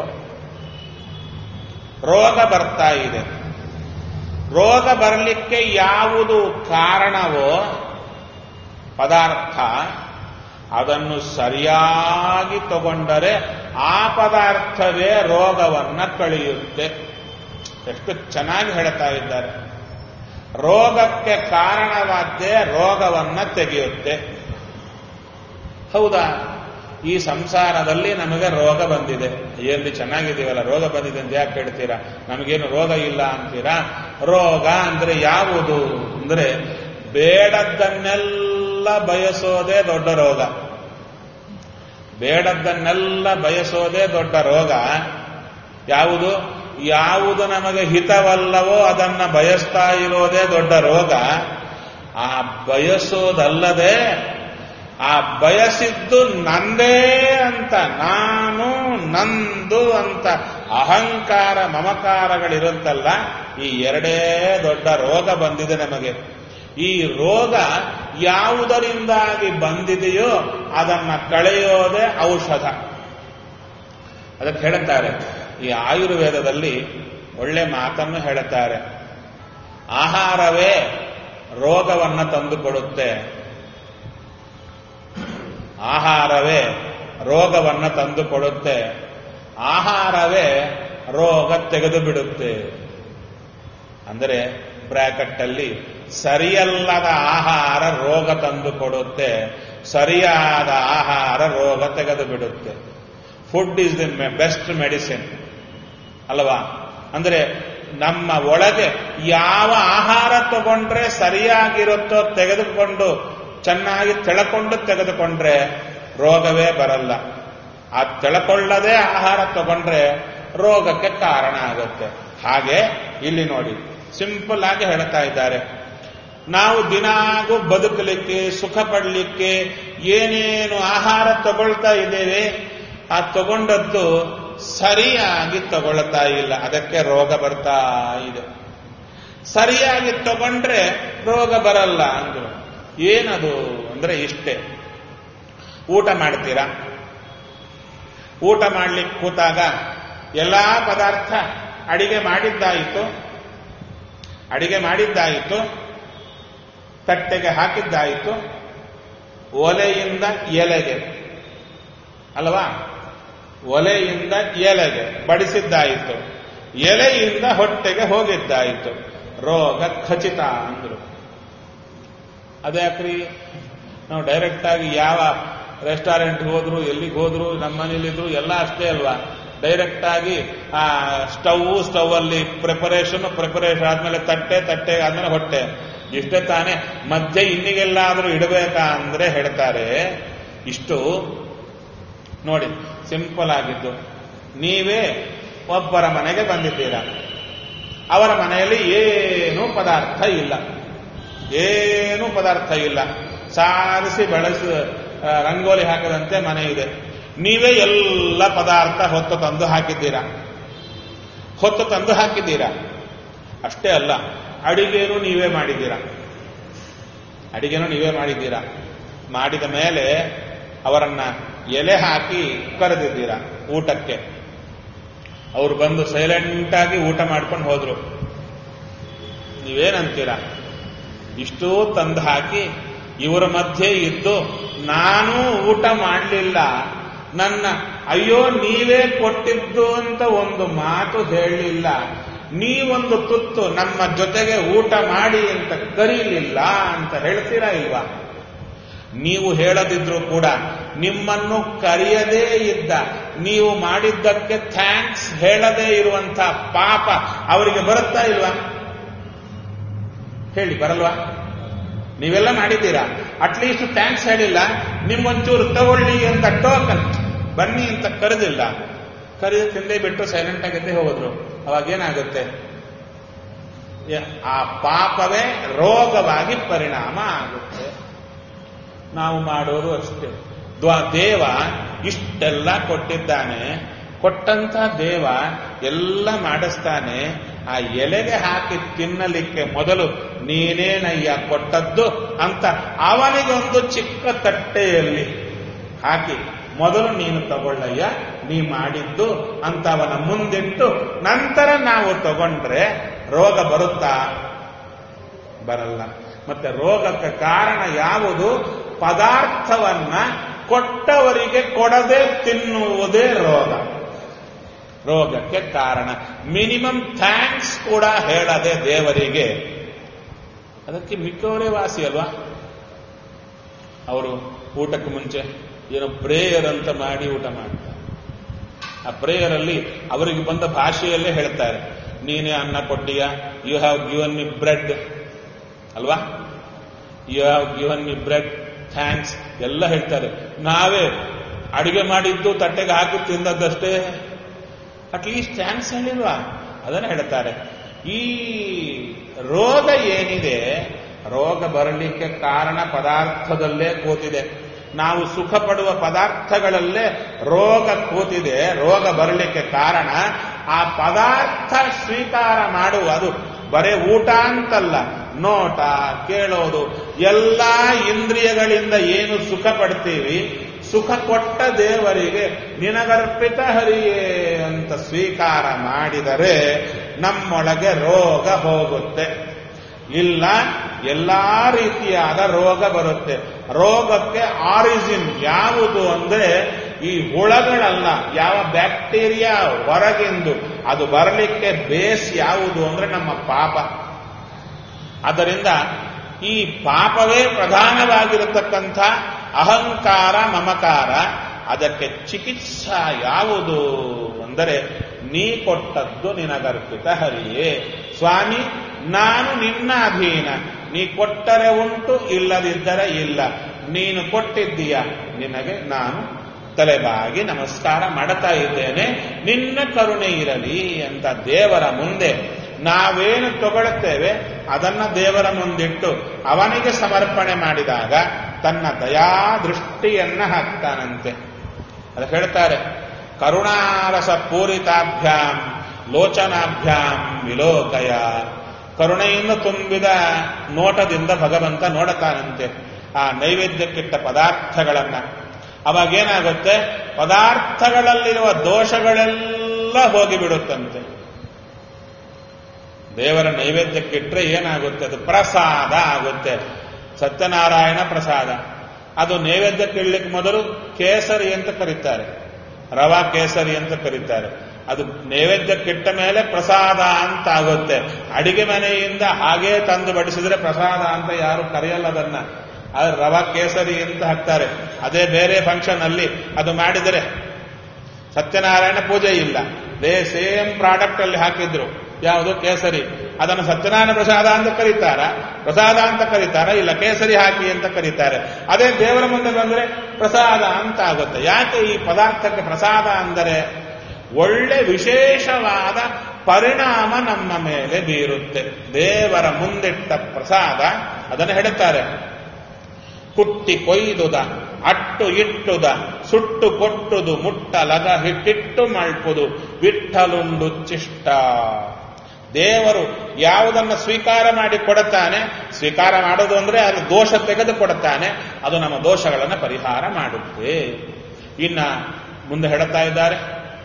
ರೋಗ ಬರ್ತಾ ಇದೆ ರೋಗ ಬರಲಿಕ್ಕೆ ಯಾವುದು ಕಾರಣವೋ ಪದಾರ್ಥ ಅದನ್ನು ಸರಿಯಾಗಿ ತಗೊಂಡರೆ ಆ ಪದಾರ್ಥವೇ ರೋಗವನ್ನ ಕಳೆಯುತ್ತೆ ಎಷ್ಟು ಚೆನ್ನಾಗಿ ಹೇಳ್ತಾ ಇದ್ದಾರೆ ರೋಗಕ್ಕೆ ಕಾರಣವಾದ್ದೇ ರೋಗವನ್ನ ತೆಗೆಯುತ್ತೆ ಹೌದಾ ಈ ಸಂಸಾರದಲ್ಲಿ ನಮಗೆ ರೋಗ ಬಂದಿದೆ ಎಲ್ಲಿ ಚೆನ್ನಾಗಿದ್ದೀವಲ್ಲ ರೋಗ ಬಂದಿದೆ ಅಂತ ಯಾಕೆ ಹೇಳ್ತೀರಾ ನಮಗೇನು ರೋಗ ಇಲ್ಲ ಅಂತೀರಾ ರೋಗ ಅಂದ್ರೆ ಯಾವುದು ಅಂದ್ರೆ ಬೇಡದ್ದನ್ನೆಲ್ಲ ಬಯಸೋದೇ ದೊಡ್ಡ ರೋಗ ಬೇಡದ್ದನ್ನೆಲ್ಲ ಬಯಸೋದೇ ದೊಡ್ಡ ರೋಗ ಯಾವುದು ಯಾವುದು ನಮಗೆ ಹಿತವಲ್ಲವೋ ಅದನ್ನ ಬಯಸ್ತಾ ಇರೋದೇ ದೊಡ್ಡ ರೋಗ ಆ ಬಯಸೋದಲ್ಲದೆ ಆ ಬಯಸಿದ್ದು ನಂದೇ ಅಂತ ನಾನು ನಂದು ಅಂತ ಅಹಂಕಾರ ಮಮಕಾರಗಳಿರುತ್ತಲ್ಲ ಈ ಎರಡೇ ದೊಡ್ಡ ರೋಗ ಬಂದಿದೆ ನಮಗೆ ಈ ರೋಗ ಯಾವುದರಿಂದಾಗಿ ಬಂದಿದೆಯೋ ಅದನ್ನ ಕಳೆಯೋದೇ ಔಷಧ ಅದಕ್ಕೆ ಹೇಳುತ್ತಾರೆ ಈ ಆಯುರ್ವೇದದಲ್ಲಿ ಒಳ್ಳೆ ಮಾತನ್ನು ಹೇಳುತ್ತಾರೆ ಆಹಾರವೇ ರೋಗವನ್ನ ತಂದುಕೊಡುತ್ತೆ ಆಹಾರವೇ ರೋಗವನ್ನ ತಂದುಕೊಡುತ್ತೆ ಆಹಾರವೇ ರೋಗ ತೆಗೆದು ಬಿಡುತ್ತೆ ಅಂದರೆ ಬ್ರಾಕೆಟ್ ಅಲ್ಲಿ ಸರಿಯಲ್ಲದ ಆಹಾರ ರೋಗ ತಂದು ಕೊಡುತ್ತೆ ಸರಿಯಾದ ಆಹಾರ ರೋಗ ತೆಗೆದು ಬಿಡುತ್ತೆ food is the best medicine ಅಲ್ವಾ ಅಂದ್ರೆ ನಮ್ಮ ಒಳಗೆ ಯಾವ ಆಹಾರ ತಗೊಂಡ್ರೆ ಸರಿಯಾಗಿರುತ್ತೋ ತೆಗೆದುಕೊಂಡು ಚೆನ್ನಾಗಿ ತೆಳಕೊಂಡು ತೆಗೆದುಕೊಂಡ್ರೆ ರೋಗವೇ ಬರಲ್ಲ ಆ ತೆಳಕೊಳ್ಳದೆ ಆಹಾರ ತಗೊಂಡ್ರೆ ರೋಗಕ್ಕೆ ಕಾರಣ ಆಗುತ್ತೆ ಹಾಗೆ ಇಲ್ಲಿ ನೋಡಿ ಸಿಂಪಲ್ ಆಗಿ ಹೇಳ್ತಾ ಇದ್ದಾರೆ ನಾವು ದಿನಾಗೂ ಬದುಕಲಿಕ್ಕೆ ಸುಖ ಪಡಲಿಕ್ಕೆ ಏನೇನು ಆಹಾರ ತಗೊಳ್ತಾ ಇದ್ದೇವೆ ಆ ತಗೊಂಡದ್ದು ಸರಿಯಾಗಿ ತಗೊಳ್ತಾ ಇಲ್ಲ ಅದಕ್ಕೆ ರೋಗ ಬರ್ತಾ ಇದೆ ಸರಿಯಾಗಿ ತಗೊಂಡ್ರೆ ರೋಗ ಬರಲ್ಲ ಅಂದ್ರು ಏನದು ಅಂದ್ರೆ ಇಷ್ಟೇ ಊಟ ಮಾಡ್ತೀರಾ ಊಟ ಮಾಡ್ಲಿಕ್ಕೆ ಕೂತಾಗ ಎಲ್ಲಾ ಪದಾರ್ಥ ಅಡಿಗೆ ಮಾಡಿದ್ದಾಯಿತು ಅಡಿಗೆ ಮಾಡಿದ್ದಾಯಿತು ತಟ್ಟೆಗೆ ಹಾಕಿದ್ದಾಯಿತು ಒಲೆಯಿಂದ ಎಲೆಗೆ ಅಲ್ವಾ ಒಲೆಯಿಂದ ಎಲೆಗೆ ಬಡಿಸಿದ್ದಾಯಿತು ಎಲೆಯಿಂದ ಹೊಟ್ಟೆಗೆ ಹೋಗಿದ್ದಾಯಿತು ರೋಗ ಖಚಿತ ಅಂದ್ರು ಅದ್ಯಾಕ್ರಿ ನಾವು ಡೈರೆಕ್ಟ್ ಆಗಿ ಯಾವ ರೆಸ್ಟೋರೆಂಟ್ಗೆ ಹೋದ್ರು ಎಲ್ಲಿಗೆ ಹೋದ್ರು ನಮ್ಮ ಮನೇಲಿದ್ರು ಎಲ್ಲ ಅಷ್ಟೇ ಅಲ್ವಾ ಡೈರೆಕ್ಟ್ ಆಗಿ ಆ ಸ್ಟವ್ ಸ್ಟವ್ ಅಲ್ಲಿ ಪ್ರಿಪರೇಷನ್ ಪ್ರಿಪರೇಷನ್ ಆದ್ಮೇಲೆ ತಟ್ಟೆ ತಟ್ಟೆ ಆದ್ಮೇಲೆ ಹೊಟ್ಟೆ ಇಷ್ಟೇ ತಾನೇ ಮಧ್ಯೆ ಇನ್ನಿಗೆಲ್ಲಾದ್ರೂ ಇಡಬೇಕಾ ಅಂದ್ರೆ ಹೇಳ್ತಾರೆ ಇಷ್ಟು ನೋಡಿ ಸಿಂಪಲ್ ಆಗಿದ್ದು ನೀವೇ ಒಬ್ಬರ ಮನೆಗೆ ಬಂದಿದ್ದೀರಾ ಅವರ ಮನೆಯಲ್ಲಿ ಏನೂ ಪದಾರ್ಥ ಇಲ್ಲ ಏನೂ ಪದಾರ್ಥ ಇಲ್ಲ ಸಾರಿಸಿ ಬೆಳೆಸಿ ಆ, ರಂಗೋಲಿ ಹಾಕದಂತೆ ಮನೆ ಇದೆ ನೀವೇ ಎಲ್ಲ ಪದಾರ್ಥ ಹೊತ್ತು ತಂದು ಹಾಕಿದ್ದೀರಾ ಹೊತ್ತು ತಂದು ಹಾಕಿದ್ದೀರಾ ಅಷ್ಟೇ ಅಲ್ಲ ಅಡಿಗೆನೂ ನೀವೇ ಮಾಡಿದ್ದೀರಾ ಅಡಿಗೆನೂ ನೀವೇ ಮಾಡಿದ್ದೀರಾ ಮಾಡಿದ ಮೇಲೆ ಅವರನ್ನ ಎಲೆ ಹಾಕಿ ಕರೆದಿದ್ದೀರಾ ಊಟಕ್ಕೆ ಅವರು ಬಂದು ಸೈಲೆಂಟ್ ಆಗಿ ಊಟ ಮಾಡ್ಕೊಂಡು ಹೋದ್ರು ನೀವೇನಂತೀರಾ ಇಷ್ಟೂ ತಂದು ಹಾಕಿ ಇವರ ಮಧ್ಯೆ ಇದ್ದು ನಾನು ಊಟ ಮಾಡಲಿಲ್ಲ ನನ್ನ ಅಯ್ಯೋ ನೀವೇ ಕೊಟ್ಟಿದ್ದು ಅಂತ ಒಂದು ಮಾತು ಹೇಳಲಿಲ್ಲ ನೀವೊಂದು ತುತ್ತು ನಮ್ಮ ಜೊತೆಗೆ ಊಟ ಮಾಡಿ ಅಂತ ಕರೀಲಿಲ್ಲ ಅಂತ ಹೇಳ್ತೀರಾ ಇಲ್ವಾ ನೀವು ಹೇಳದಿದ್ರು ಕೂಡ ನಿಮ್ಮನ್ನು ಕರೆಯದೇ ಇದ್ದ ನೀವು ಮಾಡಿದ್ದಕ್ಕೆ ಥ್ಯಾಂಕ್ಸ್ ಹೇಳದೇ ಇರುವಂತ ಪಾಪ ಅವರಿಗೆ ಬರುತ್ತಾ ಇಲ್ವಾ ಹೇಳಿ ಬರಲ್ವಾ ನೀವೆಲ್ಲ ಮಾಡಿದ್ದೀರಾ ಅಟ್ಲೀಸ್ಟ್ ಥ್ಯಾಂಕ್ಸ್ ಹೇಳಿಲ್ಲ ನಿಮ್ಮೊಂಚೂರು ತಗೊಳ್ಳಿ ಅಂತ ಟೋಕನ್ ಬನ್ನಿ ಅಂತ ಕರೆದಿಲ್ಲ ಕರೆದು ತಿಂದೇ ಬಿಟ್ಟು ಸೈಲೆಂಟ್ ಆಗಿದ್ದೇ ಹೋದ್ರು ಅವಾಗೇನಾಗುತ್ತೆ ಯ- ಆ ಪಾಪವೇ ರೋಗವಾಗಿ ಪರಿಣಾಮ ಆಗುತ್ತೆ ನಾವು ಮಾಡೋದು ಅಷ್ಟೇ ದ್ವ- ದೇವ ಇಷ್ಟೆಲ್ಲ ಕೊಟ್ಟಿದ್ದಾನೆ ಕೊಟ್ಟಂತ ದೇವ ಎಲ್ಲ ಮಾಡಿಸ್ತಾನೆ ಆ ಎಲೆಗೆ ಹಾಕಿ ತಿನ್ನಲಿಕ್ಕೆ ಮೊದಲು ನೀನೇನಯ್ಯ ಕೊಟ್ಟದ್ದು ಅಂತ ಅವನಿಗೊಂದು ಚಿಕ್ಕ ತಟ್ಟೆಯಲ್ಲಿ ಹಾಕಿ ಮೊದಲು ನೀನು ತಗೊಳ್ಳಯ್ಯ ನೀ ಮಾಡಿದ್ದು ಅಂತ ಅವನ ಮುಂದಿಟ್ಟು ನಂತರ ನಾವು ತಗೊಂಡ್ರೆ ರೋಗ ಬರುತ್ತಾ ಬರಲ್ಲ ಮತ್ತೆ ರೋಗಕ್ಕೆ ಕಾರಣ ಯಾವುದು ಪದಾರ್ಥವನ್ನ ಕೊಟ್ಟವರಿಗೆ ಕೊಡದೆ ತಿನ್ನುವುದೇ ರೋಗ ರೋಗಕ್ಕೆ ಕಾರಣ ಮಿನಿಮಮ್ ಥ್ಯಾಂಕ್ಸ್ ಕೂಡ ಹೇಳದೆ ದೇವರಿಗೆ ಅದಕ್ಕೆ ಮಿಕ್ಕವರೇ ವಾಸಿ ಅಲ್ವಾ ಅವರು ಊಟಕ್ಕೆ ಮುಂಚೆ ಏನೋ ಪ್ರೇಯರ್ ಅಂತ ಮಾಡಿ ಊಟ ಮಾಡ್ತಾರೆ ಆ ಪ್ರೇಯರ್ ಅಲ್ಲಿ ಅವರಿಗೆ ಬಂದ ಭಾಷೆಯಲ್ಲೇ ಹೇಳ್ತಾರೆ ನೀನೇ ಅನ್ನ ಕೊಟ್ಟಿಯ you have given me bread ಅಲ್ವಾ you have given me bread thanks ಎಲ್ಲ ಹೇಳ್ತಾರೆ ನಾವೇ ಅಡಿಗೆ ಮಾಡಿದ್ದು ತಟ್ಟೆಗೆ ಹಾಕಿ ತಿಂದದ್ದಷ್ಟೇ ಅಟ್ಲೀಸ್ಟ್ ಥ್ಯಾಂಕ್ಸ್ ಹೇಳಿಲ್ವಾ ಅದನ್ನು ಹೇಳ್ತಾರೆ ಈ ರೋಗ ಏನಿದೆ ರೋಗ ಬರಲಿಕ್ಕೆ ಕಾರಣ ಪದಾರ್ಥದಲ್ಲೇ ಕೂತಿದೆ ನಾವು ಸುಖ ಪಡುವ ಪದಾರ್ಥಗಳಲ್ಲೇ ರೋಗ ಕೂತಿದೆ ರೋಗ ಬರಲಿಕ್ಕೆ ಕಾರಣ ಆ ಪದಾರ್ಥ ಸ್ವೀಕಾರ ಮಾಡುವ ಅದು ಬರೇ ಊಟ ಅಂತಲ್ಲ ನೋಟ ಕೇಳೋದು ಎಲ್ಲ ಇಂದ್ರಿಯಗಳಿಂದ ಏನು ಸುಖ ಪಡ್ತೀವಿ ಸುಖ ಕೊಟ್ಟ ದೇವರಿಗೆ ನಿನಗರ್ಪಿತ ಹರಿಯೇ ಅಂತ ಸ್ವೀಕಾರ ಮಾಡಿದರೆ ನಮ್ಮೊಳಗೆ ರೋಗ ಹೋಗುತ್ತೆ ಇಲ್ಲ ಎಲ್ಲಾ ರೀತಿಯಾದ ರೋಗ ಬರುತ್ತೆ ರೋಗಕ್ಕೆ ಆರಿಜಿನ್ ಯಾವುದು ಅಂದ್ರೆ ಈ ಹುಳಗಳಲ್ಲ ಯಾವ ಬ್ಯಾಕ್ಟೀರಿಯಾ ಹೊರಗಿಂದು ಅದು ಬರಲಿಕ್ಕೆ ಬೇಸ್ ಯಾವುದು ಅಂದ್ರೆ ನಮ್ಮ ಪಾಪ ಆದ್ದರಿಂದ ಈ ಪಾಪವೇ ಪ್ರಧಾನವಾಗಿರತಕ್ಕಂಥ ಅಹಂಕಾರ ಮಮಕಾರ ಅದಕ್ಕೆ ಚಿಕಿತ್ಸಾ ಯಾವುದು ಅಂದರೆ ನೀ ಕೊಟ್ಟದ್ದು ನಿನಗರ್ಪಿತ ಹರಿಯೇ ಸ್ವಾಮಿ ನಾನು ನಿನ್ನ ಅಧೀನ ನೀ ಕೊಟ್ಟರೆ ಉಂಟು ಇಲ್ಲದಿದ್ದರೆ ಇಲ್ಲ ನೀನು ಕೊಟ್ಟಿದ್ದೀಯ ನಿನಗೆ ನಾನು ತಲೆಬಾಗಿ ನಮಸ್ಕಾರ ಮಾಡುತ್ತಾ ಇದ್ದೇನೆ ನಿನ್ನ ಕರುಣೆ ಇರಲಿ ಅಂತ ದೇವರ ಮುಂದೆ ನಾವೇನು ತಗೊಳ್ತೇವೆ ಅದನ್ನ ದೇವರ ಮುಂದಿಟ್ಟು ಅವನಿಗೆ ಸಮರ್ಪಣೆ ಮಾಡಿದಾಗ ತನ್ನ ದಯಾ ದೃಷ್ಟಿಯನ್ನ ಹಾಕ್ತಾನಂತೆ ಅದು ಹೇಳ್ತಾರೆ ಕರುಣಾರಸ ಪೂರಿತಾಭ್ಯಾಂ ಲೋಚನಾಭ್ಯಾಂ ವಿಲೋಕಯ ಕರುಣೆಯನ್ನು ತುಂಬಿದ ನೋಟದಿಂದ ಭಗವಂತ ನೋಡುತ್ತಾನಂತೆ ಆ ನೈವೇದ್ಯಕ್ಕಿಟ್ಟ ಪದಾರ್ಥಗಳನ್ನ ಅವಾಗೇನಾಗುತ್ತೆ ಪದಾರ್ಥಗಳಲ್ಲಿರುವ ದೋಷಗಳೆಲ್ಲ ಹೋಗಿಬಿಡುತ್ತಂತೆ ದೇವರ ನೈವೇದ್ಯಕ್ಕಿಟ್ರೆ ಏನಾಗುತ್ತೆ ಅದು ಪ್ರಸಾದ ಆಗುತ್ತೆ ಸತ್ಯನಾರಾಯಣ ಪ್ರಸಾದ ಅದು ನೈವೇದ್ಯಕ್ಕೆ ಇಡ್ಲಿಕ್ಕೆ ಮೊದಲು ಕೇಸರಿ ಅಂತ ಕರೀತಾರೆ ರವಾ ಕೇಸರಿ ಅಂತ ಕರೀತಾರೆ ಅದು ನೈವೇದ್ಯಕ್ಕಿಟ್ಟ ಮೇಲೆ ಪ್ರಸಾದ ಅಂತ ಆಗುತ್ತೆ ಅಡಿಗೆ ಮನೆಯಿಂದ ಹಾಗೇ ತಂದು ಬಡಿಸಿದ್ರೆ ಪ್ರಸಾದ ಅಂತ ಯಾರು ಕರೆಯಲ್ಲ ಅದನ್ನ ಆದ್ರೆ ರವಾ ಕೇಸರಿ ಅಂತ ಹಾಕ್ತಾರೆ ಅದೇ ಬೇರೆ ಫಂಕ್ಷನ್ ಅಲ್ಲಿ ಅದು ಮಾಡಿದರೆ ಸತ್ಯನಾರಾಯಣ ಪೂಜೆ ಇಲ್ಲ ದೇ ಸೇಮ್ ಪ್ರಾಡಕ್ಟ್ ಅಲ್ಲಿ ಹಾಕಿದ್ರು ಯಾವುದು ಕೇಸರಿ ಅದನ್ನು ಸತ್ಯನಾರಾಯಣ ಪ್ರಸಾದ ಅಂತ ಕರೀತಾರ ಪ್ರಸಾದ ಅಂತ ಕರೀತಾರ ಇಲ್ಲ ಕೇಸರಿ ಹಾಕಿ ಅಂತ ಕರೀತಾರೆ ಅದೇ ದೇವರ ಮುಂದೆ ಬಂದ್ರೆ ಪ್ರಸಾದ ಅಂತ ಆಗುತ್ತೆ ಯಾಕೆ ಈ ಪದಾರ್ಥಕ್ಕೆ ಪ್ರಸಾದ ಅಂದರೆ ಒಳ್ಳೆ ವಿಶೇಷವಾದ ಪರಿಣಾಮ ನಮ್ಮ ಮೇಲೆ ಬೀರುತ್ತೆ ದೇವರ ಮುಂದಿಟ್ಟ ಪ್ರಸಾದ ಅದನ್ನು ಹೇಳುತ್ತಾರೆ ಕುಟ್ಟಿ ಕೊಯ್ದುದ ಅಟ್ಟು ಇಟ್ಟುದ ಸುಟ್ಟು ಕೊಟ್ಟುದು ಮುಟ್ಟಲಗ ಹಿಟ್ಟಿಟ್ಟು ಮಳ್ಪುದು ವಿಠಲುಂಡು ಚಿಷ್ಟ ದೇವರು ಯಾವುದನ್ನು ಸ್ವೀಕಾರ ಮಾಡಿ ಕೊಡುತ್ತಾನೆ ಸ್ವೀಕಾರ ಮಾಡೋದು ಅಂದ್ರೆ ಅದು ದೋಷ ತೆಗೆದು ಕೊಡುತ್ತಾನೆ ಅದು ನಮ್ಮ ದೋಷಗಳನ್ನು ಪರಿಹಾರ ಮಾಡುತ್ತೆ ಇನ್ನ ಮುಂದೆ ಹೇಳುತ್ತಾ ಇದ್ದಾರೆ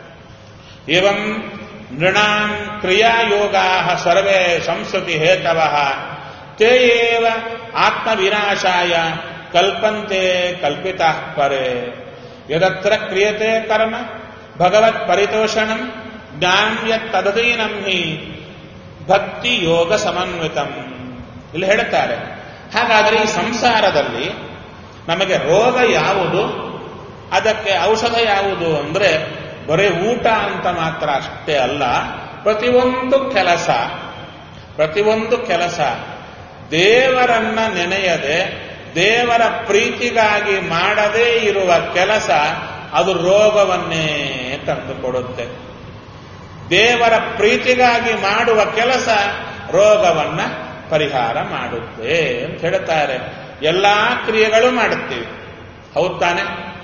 ಏವಂ ನೃಣಾಂ ಕ್ರಿಯಾಯೋಗಾ ಸರ್ವೇ ಸಂಸ್ಕೃತಿ ಹೇತವ ತೇ ಏವ ಆತ್ಮವಿನಾಶಾಯ ಕಲ್ಪಂತೆ ಕಲ್ಪಿತ ಪರೆ ಯದತ್ರ ಕ್ರಿಯತೆ ಕರ್ಮ ಭಗವತ್ ಪರಿತೋಷಣಂ ಜ್ಞಾನ್ಯ ತದಧೀನಂ ಹಿ ಭಕ್ತಿ ಯೋಗ ಸಮನ್ವಿತಂ ಇಲ್ಲಿ ಹೇಳುತ್ತಾರೆ ಹಾಗಾದರೆ ಈ ಸಂಸಾರದಲ್ಲಿ ನಮಗೆ ರೋಗ ಯಾವುದು ಅದಕ್ಕೆ ಔಷಧ ಯಾವುದು ಅಂದ್ರೆ ಬರೀ ಊಟ ಅಂತ ಮಾತ್ರ ಅಷ್ಟೇ ಅಲ್ಲ ಪ್ರತಿಯೊಂದು ಕೆಲಸ ಪ್ರತಿಯೊಂದು ಕೆಲಸ ದೇವರನ್ನ ನೆನೆಯದೆ ದೇವರ ಪ್ರೀತಿಗಾಗಿ ಮಾಡದೇ ಇರುವ ಕೆಲಸ ಅದು ರೋಗವನ್ನೇ ತಂದುಕೊಡುತ್ತೆ ದೇವರ ಪ್ರೀತಿಗಾಗಿ ಮಾಡುವ ಕೆಲಸ ರೋಗವನ್ನ ಪರಿಹಾರ ಮಾಡುತ್ತೆ ಅಂತ ಹೇಳ್ತಾರೆ ಎಲ್ಲಾ ಕ್ರಿಯೆಗಳು ಮಾಡುತ್ತೀವಿ ಹೌದ್ ತಾನೆ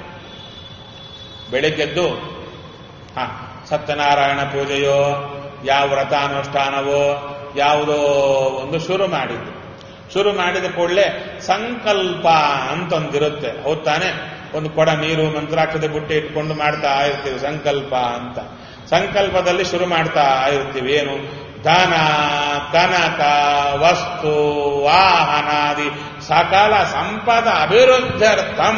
ಬೆಳಿಗ್ಗೆದ್ದು ಹ ಸತ್ಯನಾರಾಯಣ ಪೂಜೆಯೋ ಯಾವ ವ್ರತಾನುಷ್ಠಾನವೋ ಯಾವುದೋ ಒಂದು ಶುರು ಮಾಡಿದ್ದು ಶುರು ಮಾಡಿದ ಕೂಡಲೇ ಸಂಕಲ್ಪ ಅಂತ ಒಂದಿರುತ್ತೆ ಹೌದ್ ತಾನೆ ಒಂದು ಕೊಡ ನೀರು ಮಂತ್ರಾಕ್ಷತೆ ಬುಟ್ಟಿ ಇಟ್ಕೊಂಡು ಮಾಡ್ತಾ ಇರ್ತೀವಿ ಸಂಕಲ್ಪ ಅಂತ ಸಂಕಲ್ಪದಲ್ಲಿ ಶುರು ಮಾಡ್ತಾ ಇರ್ತೀವಿ ಏನು ಧನ ಕನಕ ವಸ್ತು ವಾಹನಾದಿ ಸಕಲ ಸಂಪದ ಅಭಿವೃದ್ಧರ್ಥಂ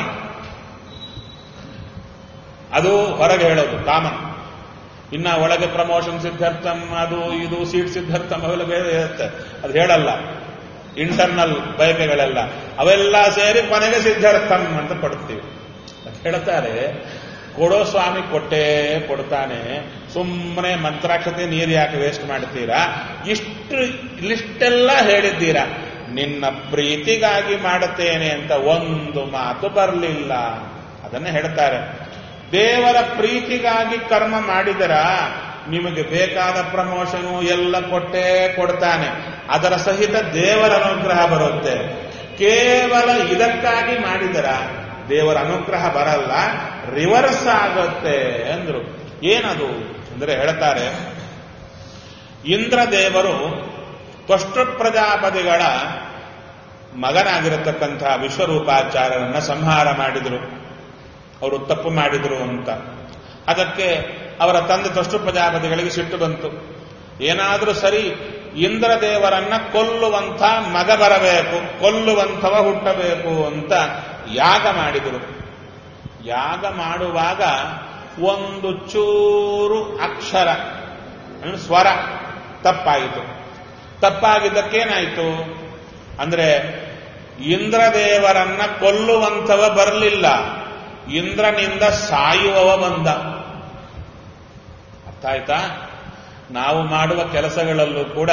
ಅದು ಹೊರಗೆ ಹೇಳೋದು ಕಾಮನ್ ಇನ್ನ ಒಳಗೆ ಪ್ರಮೋಷನ್ ಸಿದ್ಧಾರ್ಥಂ ಅದು ಇದು ಸೀಟ್ ಸಿದ್ಧಾರ್ಥಂ ಅವೆಲ್ಲ ಬೇರೆ ಇರುತ್ತೆ ಅದು ಹೇಳಲ್ಲ ಇಂಟರ್ನಲ್ ಬಯಕೆಗಳೆಲ್ಲ ಅವೆಲ್ಲ ಸೇರಿ ಕೊನೆಗೆ ಸಿದ್ಧಾರ್ಥಂ ಅಂತ ಕೊಡ್ತೀವಿ ಅದ್ ಹೇಳ್ತಾರೆ ಕೊಡೋ ಸ್ವಾಮಿ ಕೊಟ್ಟೇ ಕೊಡ್ತಾನೆ ಸುಮ್ಮನೆ ಮಂತ್ರಾಕ್ಷತೆ ನೀರು ಯಾಕೆ ವೇಸ್ಟ್ ಮಾಡ್ತೀರಾ ಇಷ್ಟು ಲಿಸ್ಟೆಲ್ಲ ಹೇಳಿದ್ದೀರಾ ನಿನ್ನ ಪ್ರೀತಿಗಾಗಿ ಮಾಡುತ್ತೇನೆ ಅಂತ ಒಂದು ಮಾತು ಬರಲಿಲ್ಲ ಅದನ್ನ ಹೇಳ್ತಾರೆ ದೇವರ ಪ್ರೀತಿಗಾಗಿ ಕರ್ಮ ಮಾಡಿದರ ನಿಮಗೆ ಬೇಕಾದ ಪ್ರಮೋಷನು ಎಲ್ಲ ಕೊಟ್ಟೇ ಕೊಡ್ತಾನೆ ಅದರ ಸಹಿತ ದೇವರ ಅನುಗ್ರಹ ಬರುತ್ತೆ ಕೇವಲ ಇದಕ್ಕಾಗಿ ಮಾಡಿದರ ದೇವರ ಅನುಗ್ರಹ ಬರಲ್ಲ ರಿವರ್ಸ್ ಆಗುತ್ತೆ ಅಂದ್ರು ಏನದು ಅಂದ್ರೆ ಹೇಳ್ತಾರೆ ಇಂದ್ರ ದೇವರು ತ್ವಷ್ಟ ಪ್ರಜಾಪತಿಗಳ ಮಗನಾಗಿರತಕ್ಕಂತಹ ವಿಶ್ವರೂಪಾಚಾರ್ಯರನ್ನ ಸಂಹಾರ ಮಾಡಿದರು ಅವರು ತಪ್ಪು ಮಾಡಿದರು ಅಂತ ಅದಕ್ಕೆ ಅವರ ತಂದೆ ತ್ವಷ್ಟು ಪ್ರಜಾಪತಿಗಳಿಗೆ ಸಿಟ್ಟು ಬಂತು ಏನಾದರೂ ಸರಿ ಇಂದ್ರದೇವರನ್ನ ಕೊಲ್ಲುವಂಥ ಮಗ ಬರಬೇಕು ಕೊಲ್ಲುವಂಥವ ಹುಟ್ಟಬೇಕು ಅಂತ ಯಾಗ ಮಾಡಿದರು ಯಾಗ ಮಾಡುವಾಗ ಒಂದು ಚೂರು ಅಕ್ಷರ ಅಂದ್ರೆ ಸ್ವರ ತಪ್ಪಾಯಿತು ತಪ್ಪಾಗಿದ್ದಕ್ಕೇನಾಯಿತು ಅಂದ್ರೆ ಇಂದ್ರದೇವರನ್ನ ಕೊಲ್ಲುವಂಥವ ಬರಲಿಲ್ಲ ಇಂದ್ರನಿಂದ ಸಾಯುವವ ಬಂದ ಅರ್ಥ ಆಯ್ತಾ ನಾವು ಮಾಡುವ ಕೆಲಸಗಳಲ್ಲೂ ಕೂಡ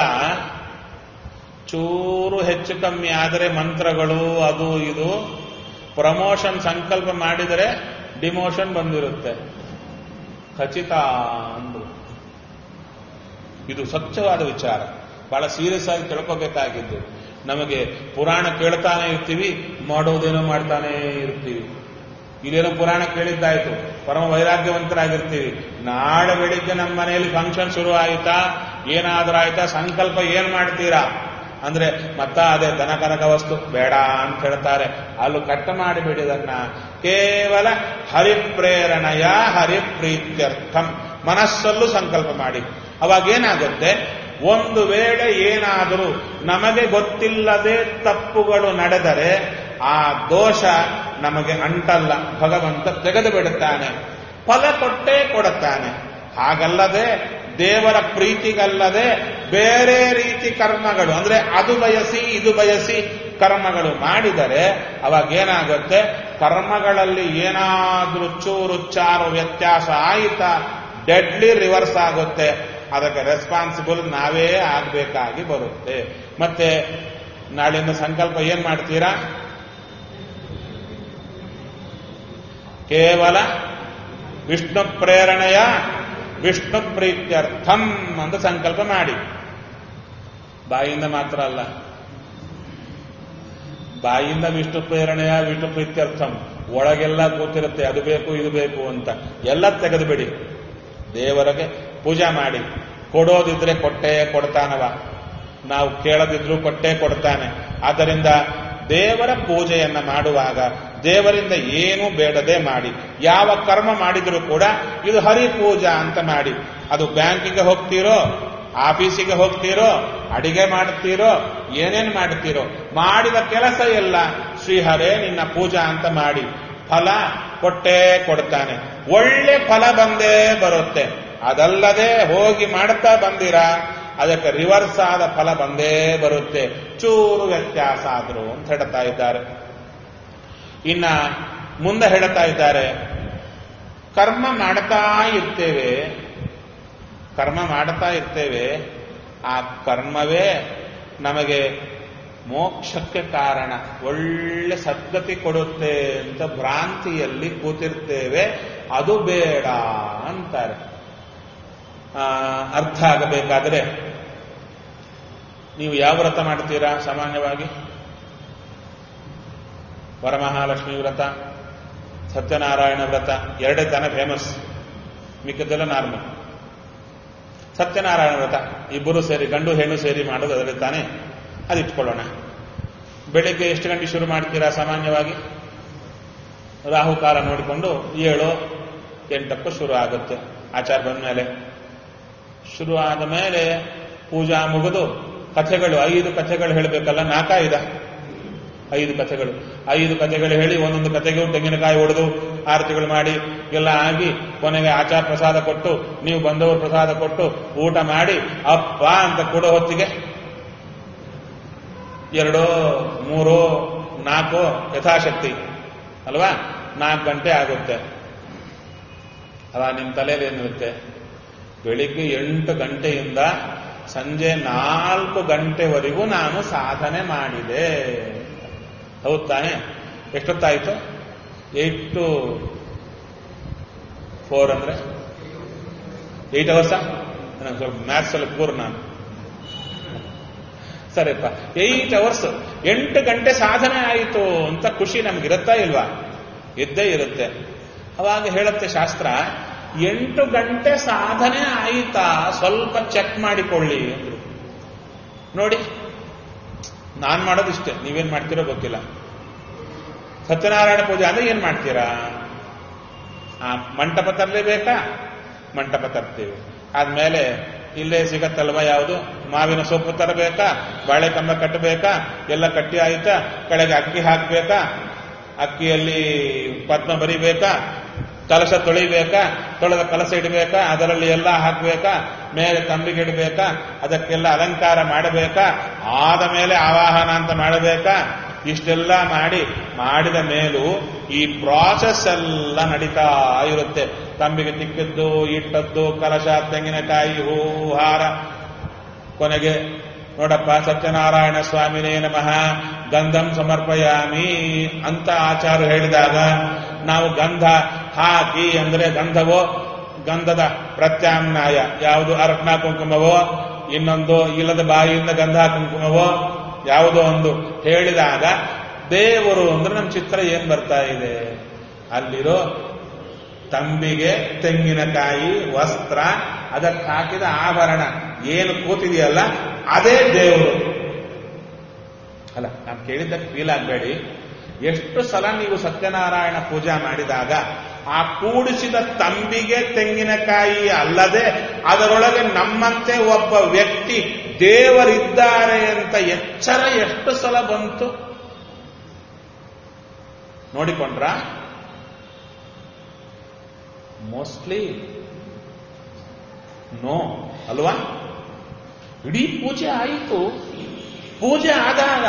ಚೂರು ಹೆಚ್ಚು ಕಮ್ಮಿ ಆದರೆ ಮಂತ್ರಗಳು ಅದು ಇದು ಪ್ರಮೋಷನ್ ಸಂಕಲ್ಪ ಮಾಡಿದರೆ ಡಿಮೋಷನ್ ಬಂದಿರುತ್ತೆ ಖಚಿತ ಅಂದ್ರು ಇದು ಸ್ವಚ್ಛವಾದ ವಿಚಾರ ಬಹಳ ಸೀರಿಯಸ್ ಆಗಿ ತಿಳ್ಕೋಬೇಕಾಗಿದ್ದು ನಮಗೆ ಪುರಾಣ ಕೇಳ್ತಾನೆ ಇರ್ತೀವಿ ಮಾಡೋದೇನೋ ಮಾಡ್ತಾನೆ ಇರ್ತೀವಿ ಇದೇನೋ ಪುರಾಣ ಕೇಳಿದ್ದಾಯ್ತು ಪರಮ ವೈರಾಗ್ಯವಂತರಾಗಿರ್ತೀವಿ ನಾಳೆ ಬೆಳಿಗ್ಗೆ ನಮ್ಮ ಮನೆಯಲ್ಲಿ ಫಂಕ್ಷನ್ ಶುರು ಆಯ್ತಾ ಏನಾದ್ರೂ ಆಯ್ತಾ ಸಂಕಲ್ಪ ಏನ್ ಮಾಡ್ತೀರಾ ಅಂದ್ರೆ ಮತ್ತ ಅದೇ ದನಕನಕ ವಸ್ತು ಬೇಡ ಅಂತ ಹೇಳ್ತಾರೆ ಅಲ್ಲೂ ಕಟ್ಟ ಮಾಡಿಬಿಡಿದನ್ನ ಕೇವಲ ಹರಿಪ್ರೇರಣೆಯ ಹರಿಪ್ರೀತ್ಯರ್ಥಂ ಮನಸ್ಸಲ್ಲೂ ಸಂಕಲ್ಪ ಮಾಡಿ ಅವಾಗೇನಾಗುತ್ತೆ ಒಂದು ವೇಳೆ ಏನಾದರೂ ನಮಗೆ ಗೊತ್ತಿಲ್ಲದೆ ತಪ್ಪುಗಳು ನಡೆದರೆ ಆ ದೋಷ ನಮಗೆ ಅಂಟಲ್ಲ ಭಗವಂತ ತೆಗೆದು ಬಿಡುತ್ತಾನೆ ಫಲ ಕೊಟ್ಟೇ ಕೊಡುತ್ತಾನೆ ಹಾಗಲ್ಲದೆ ದೇವರ ಪ್ರೀತಿಗಲ್ಲದೆ ಬೇರೆ ರೀತಿ ಕರ್ಮಗಳು ಅಂದ್ರೆ ಅದು ಬಯಸಿ ಇದು ಬಯಸಿ ಕರ್ಮಗಳು ಮಾಡಿದರೆ ಅವಾಗ ಏನಾಗುತ್ತೆ ಕರ್ಮಗಳಲ್ಲಿ ಏನಾದ್ರೂ ಚೂರು ಚಾರು ವ್ಯತ್ಯಾಸ ಆಯಿತಾ ಡೆಡ್ಲಿ ರಿವರ್ಸ್ ಆಗುತ್ತೆ ಅದಕ್ಕೆ ರೆಸ್ಪಾನ್ಸಿಬಲ್ ನಾವೇ ಆಗಬೇಕಾಗಿ ಬರುತ್ತೆ ಮತ್ತೆ ನಾಳಿಂದ ಸಂಕಲ್ಪ ಏನ್ ಮಾಡ್ತೀರಾ ಕೇವಲ ವಿಷ್ಣು ಪ್ರೇರಣೆಯ ವಿಷ್ಣು ಪ್ರೀತ್ಯರ್ಥಂ ಅಂತ ಸಂಕಲ್ಪ ಮಾಡಿ ಬಾಯಿಂದ ಮಾತ್ರ ಅಲ್ಲ ಬಾಯಿಂದ ವಿಷ್ಣು ಪ್ರೇರಣೆಯ ವಿಷ್ಣು ಪ್ರೀತ್ಯರ್ಥಂ ಒಳಗೆಲ್ಲ ಕೂತಿರುತ್ತೆ ಅದು ಬೇಕು ಇದು ಬೇಕು ಅಂತ ಎಲ್ಲ ತೆಗೆದುಬಿಡಿ ದೇವರಿಗೆ ಪೂಜಾ ಮಾಡಿ ಕೊಡೋದಿದ್ರೆ ಕೊಟ್ಟೇ ಕೊಡ್ತಾನವ ನಾವು ಕೇಳದಿದ್ರು ಕೊಟ್ಟೇ ಕೊಡ್ತಾನೆ ಆದ್ದರಿಂದ ದೇವರ ಪೂಜೆಯನ್ನ ಮಾಡುವಾಗ ದೇವರಿಂದ ಏನೂ ಬೇಡದೆ ಮಾಡಿ ಯಾವ ಕರ್ಮ ಮಾಡಿದರೂ ಕೂಡ ಇದು ಹರಿ ಪೂಜಾ ಅಂತ ಮಾಡಿ ಅದು ಬ್ಯಾಂಕಿಗೆ ಹೋಗ್ತೀರೋ ಆಫೀಸಿಗೆ ಹೋಗ್ತೀರೋ ಅಡಿಗೆ ಮಾಡ್ತೀರೋ ಏನೇನು ಮಾಡ್ತೀರೋ ಮಾಡಿದ ಕೆಲಸ ಎಲ್ಲ ಶ್ರೀಹರೇ ನಿನ್ನ ಪೂಜಾ ಅಂತ ಮಾಡಿ ಫಲ ಕೊಟ್ಟೇ ಕೊಡ್ತಾನೆ ಒಳ್ಳೆ ಫಲ ಬಂದೇ ಬರುತ್ತೆ ಅದಲ್ಲದೆ ಹೋಗಿ ಮಾಡ್ತಾ ಬಂದಿರಾ ಅದಕ್ಕೆ ರಿವರ್ಸ್ ಆದ ಫಲ ಬಂದೇ ಬರುತ್ತೆ ಚೂರು ವ್ಯತ್ಯಾಸ ಆದ್ರು ಅಂತ ಹೇಳ್ತಾ ಇದ್ದಾರೆ ಇನ್ನ ಮುಂದೆ ಹೇಳ್ತಾ ಇದ್ದಾರೆ ಕರ್ಮ ಮಾಡ್ತಾ ಇರ್ತೇವೆ ಕರ್ಮ ಮಾಡ್ತಾ ಇರ್ತೇವೆ ಆ ಕರ್ಮವೇ ನಮಗೆ ಮೋಕ್ಷಕ್ಕೆ ಕಾರಣ ಒಳ್ಳೆ ಸದ್ಗತಿ ಕೊಡುತ್ತೆ ಅಂತ ಭ್ರಾಂತಿಯಲ್ಲಿ ಕೂತಿರ್ತೇವೆ ಅದು ಬೇಡ ಅಂತಾರೆ ಅರ್ಥ ಆಗಬೇಕಾದ್ರೆ ನೀವು ಯಾವ ವ್ರತ ಮಾಡ್ತೀರಾ ಸಾಮಾನ್ಯವಾಗಿ ವರಮಹಾಲಕ್ಷ್ಮಿ ವ್ರತ ಸತ್ಯನಾರಾಯಣ ವ್ರತ ಎರಡೇ ತಾನೇ ಫೇಮಸ್ ಮಿಕ್ಕದೆಲ್ಲ ನಾರ್ಮಲ್ ಸತ್ಯನಾರಾಯಣ ವ್ರತ ಇಬ್ಬರು ಸೇರಿ ಗಂಡು ಹೆಣ್ಣು ಸೇರಿ ಮಾಡೋದು ಅದರಲ್ಲಿ ತಾನೇ ಅದಿಟ್ಕೊಳ್ಳೋಣ ಬೆಳಿಗ್ಗೆ ಎಷ್ಟು ಗಂಟೆ ಶುರು ಮಾಡ್ತೀರಾ ಸಾಮಾನ್ಯವಾಗಿ ರಾಹುಕಾಲ ನೋಡಿಕೊಂಡು ಏಳು ಎಂಟಕ್ಕೂ ಶುರು ಆಗುತ್ತೆ ಆಚಾರ ಬಂದ ಮೇಲೆ ಶುರು ಆದ ಮೇಲೆ ಪೂಜಾ ಮುಗಿದು ಕಥೆಗಳು ಐದು ಕಥೆಗಳು ಹೇಳಬೇಕಲ್ಲ ನಾಲ್ಕೈದ ಐದು ಕಥೆಗಳು ಐದು ಕಥೆಗಳು ಹೇಳಿ ಒಂದೊಂದು ಕಥೆಗೂ ತೆಂಗಿನಕಾಯಿ ಹೊಡೆದು ಆರತಿಗಳು ಮಾಡಿ ಎಲ್ಲ ಆಗಿ ಕೊನೆಗೆ ಆಚಾರ ಪ್ರಸಾದ ಕೊಟ್ಟು ನೀವು ಬಂದವರು ಪ್ರಸಾದ ಕೊಟ್ಟು ಊಟ ಮಾಡಿ ಅಪ್ಪ ಅಂತ ಕೊಡೋ ಹೊತ್ತಿಗೆ ಎರಡೋ ಮೂರೋ ನಾಲ್ಕು ಯಥಾಶಕ್ತಿ ಅಲ್ವಾ ನಾಲ್ಕು ಗಂಟೆ ಆಗುತ್ತೆ ಅಲ್ಲ ನಿಮ್ಮ ತಲೆಯಲ್ಲಿ ಏನಿರುತ್ತೆ ಬೆಳಿಗ್ಗೆ ಎಂಟು ಗಂಟೆಯಿಂದ ಸಂಜೆ ನಾಲ್ಕು ಗಂಟೆವರೆಗೂ ನಾನು ಸಾಧನೆ ಮಾಡಿದೆ ಹೌದು ತಾನೆ ಎಷ್ಟೊತ್ತಾಯಿತು ಏಟ್ ಟು ಫೋರ್ ಅಂದ್ರೆ ಏಟ್ ಅವರ್ಸ ನನಗೆ ಸ್ವಲ್ಪ ಮ್ಯಾಥ್ಸ್ ಅಲ್ಲಿ ಪೂರ್ ನಾನು ಸರಿಪ್ಪ ಏಟ್ ಅವರ್ಸ್ ಎಂಟು ಗಂಟೆ ಸಾಧನೆ ಆಯಿತು ಅಂತ ಖುಷಿ ನಮ್ಗಿರುತ್ತಾ ಇಲ್ವಾ ಇದ್ದೇ ಇರುತ್ತೆ ಅವಾಗ ಹೇಳುತ್ತೆ ಶಾಸ್ತ್ರ ಎಂಟು ಗಂಟೆ ಸಾಧನೆ ಆಯಿತಾ ಸ್ವಲ್ಪ ಚೆಕ್ ಮಾಡಿಕೊಳ್ಳಿ ಅಂದ್ರು ನೋಡಿ ನಾನ್ ಮಾಡೋದಿಷ್ಟೇ ನೀವೇನ್ ಮಾಡ್ತೀರೋ ಗೊತ್ತಿಲ್ಲ ಸತ್ಯನಾರಾಯಣ ಪೂಜೆ ಅಂದ್ರೆ ಏನ್ ಮಾಡ್ತೀರಾ ಆ ಮಂಟಪ ತರಲೇಬೇಕಾ ಮಂಟಪ ತರ್ತೀವಿ ಆದ್ಮೇಲೆ ಇಲ್ಲೇ ಸಿಗತ್ತಲ್ವ ಯಾವುದು ಮಾವಿನ ಸೊಪ್ಪು ತರಬೇಕಾ ಬಾಳೆಕಂಬ ಕಟ್ಟಬೇಕಾ ಎಲ್ಲ ಕಟ್ಟಿ ಆಯ್ತಾ ಕೆಳಗೆ ಅಕ್ಕಿ ಹಾಕಬೇಕಾ ಅಕ್ಕಿಯಲ್ಲಿ ಪದ್ಮ ಬರಿಬೇಕಾ ಕಲಶ ತೊಳಿಬೇಕಾ ತೊಳೆದ ಕಲಶ ಇಡಬೇಕಾ ಅದರಲ್ಲಿ ಎಲ್ಲ ಹಾಕಬೇಕಾ ಮೇಲೆ ತಂಬಿಗೆ ಇಡಬೇಕಾ ಅದಕ್ಕೆಲ್ಲ ಅಲಂಕಾರ ಮಾಡಬೇಕಾ ಆದ ಮೇಲೆ ಆವಾಹನ ಅಂತ ಮಾಡಬೇಕಾ ಇಷ್ಟೆಲ್ಲ ಮಾಡಿ ಮಾಡಿದ ಮೇಲೂ ಈ ಪ್ರಾಸೆಸ್ ಎಲ್ಲ ನಡೀತಾ ಇರುತ್ತೆ ತಂಬಿಗೆ ತಿಕ್ಕಿದ್ದು ಇಟ್ಟದ್ದು ಕಲಶ ತೆಂಗಿನಕಾಯಿ ಹೂ ಹಾರ ಕೊನೆಗೆ ನೋಡಪ್ಪ ಸತ್ಯನಾರಾಯಣ ಸ್ವಾಮಿನೇ ನಮಃ ಗಂಧಂ ಸಮರ್ಪಯಾಮಿ ಅಂತ ಆಚಾರ ಹೇಳಿದಾಗ ನಾವು ಗಂಧ ಹಾಕಿ ಅಂದ್ರೆ ಗಂಧವೋ ಗಂಧದ ಪ್ರತ್ಯಾಮ್ನಾಯ ಯಾವುದು ಅರ್ಪಣ ಕುಂಕುಮವೋ ಇನ್ನೊಂದು ಇಲ್ಲದ ಬಾಯಿಯಿಂದ ಗಂಧ ಕುಂಕುಮವೋ ಯಾವುದೋ ಒಂದು ಹೇಳಿದಾಗ ದೇವರು ಅಂದ್ರೆ ನಮ್ಮ ಚಿತ್ರ ಏನ್ ಬರ್ತಾ ಇದೆ ಅಲ್ಲಿರೋ ತಂಬಿಗೆ ತೆಂಗಿನಕಾಯಿ ವಸ್ತ್ರ ಅದಕ್ಕೆ ಹಾಕಿದ ಆಭರಣ ಏನು ಕೂತಿದೆಯಲ್ಲ ಅದೇ ದೇವರು ಅಲ್ಲ ನಾನು ಕೇಳಿದ್ದಕ್ಕೆ ಫೀಲ್ ಆಗಬೇಡಿ ಎಷ್ಟು ಸಲ ನೀವು ಸತ್ಯನಾರಾಯಣ ಪೂಜಾ ಮಾಡಿದಾಗ ಆ ಕೂಡಿಸಿದ ತಂಬಿಗೆ ತೆಂಗಿನಕಾಯಿ ಅಲ್ಲದೆ ಅದರೊಳಗೆ ನಮ್ಮಂತೆ ಒಬ್ಬ ವ್ಯಕ್ತಿ ದೇವರಿದ್ದಾರೆ ಅಂತ ಎಚ್ಚರ ಎಷ್ಟು ಸಲ ಬಂತು ನೋಡಿಕೊಂಡ್ರ ಮೋಸ್ಟ್ಲಿ ನೋ ಅಲ್ವಾ ಇಡೀ ಪೂಜೆ ಆಯಿತು ಪೂಜೆ ಆದಾಗ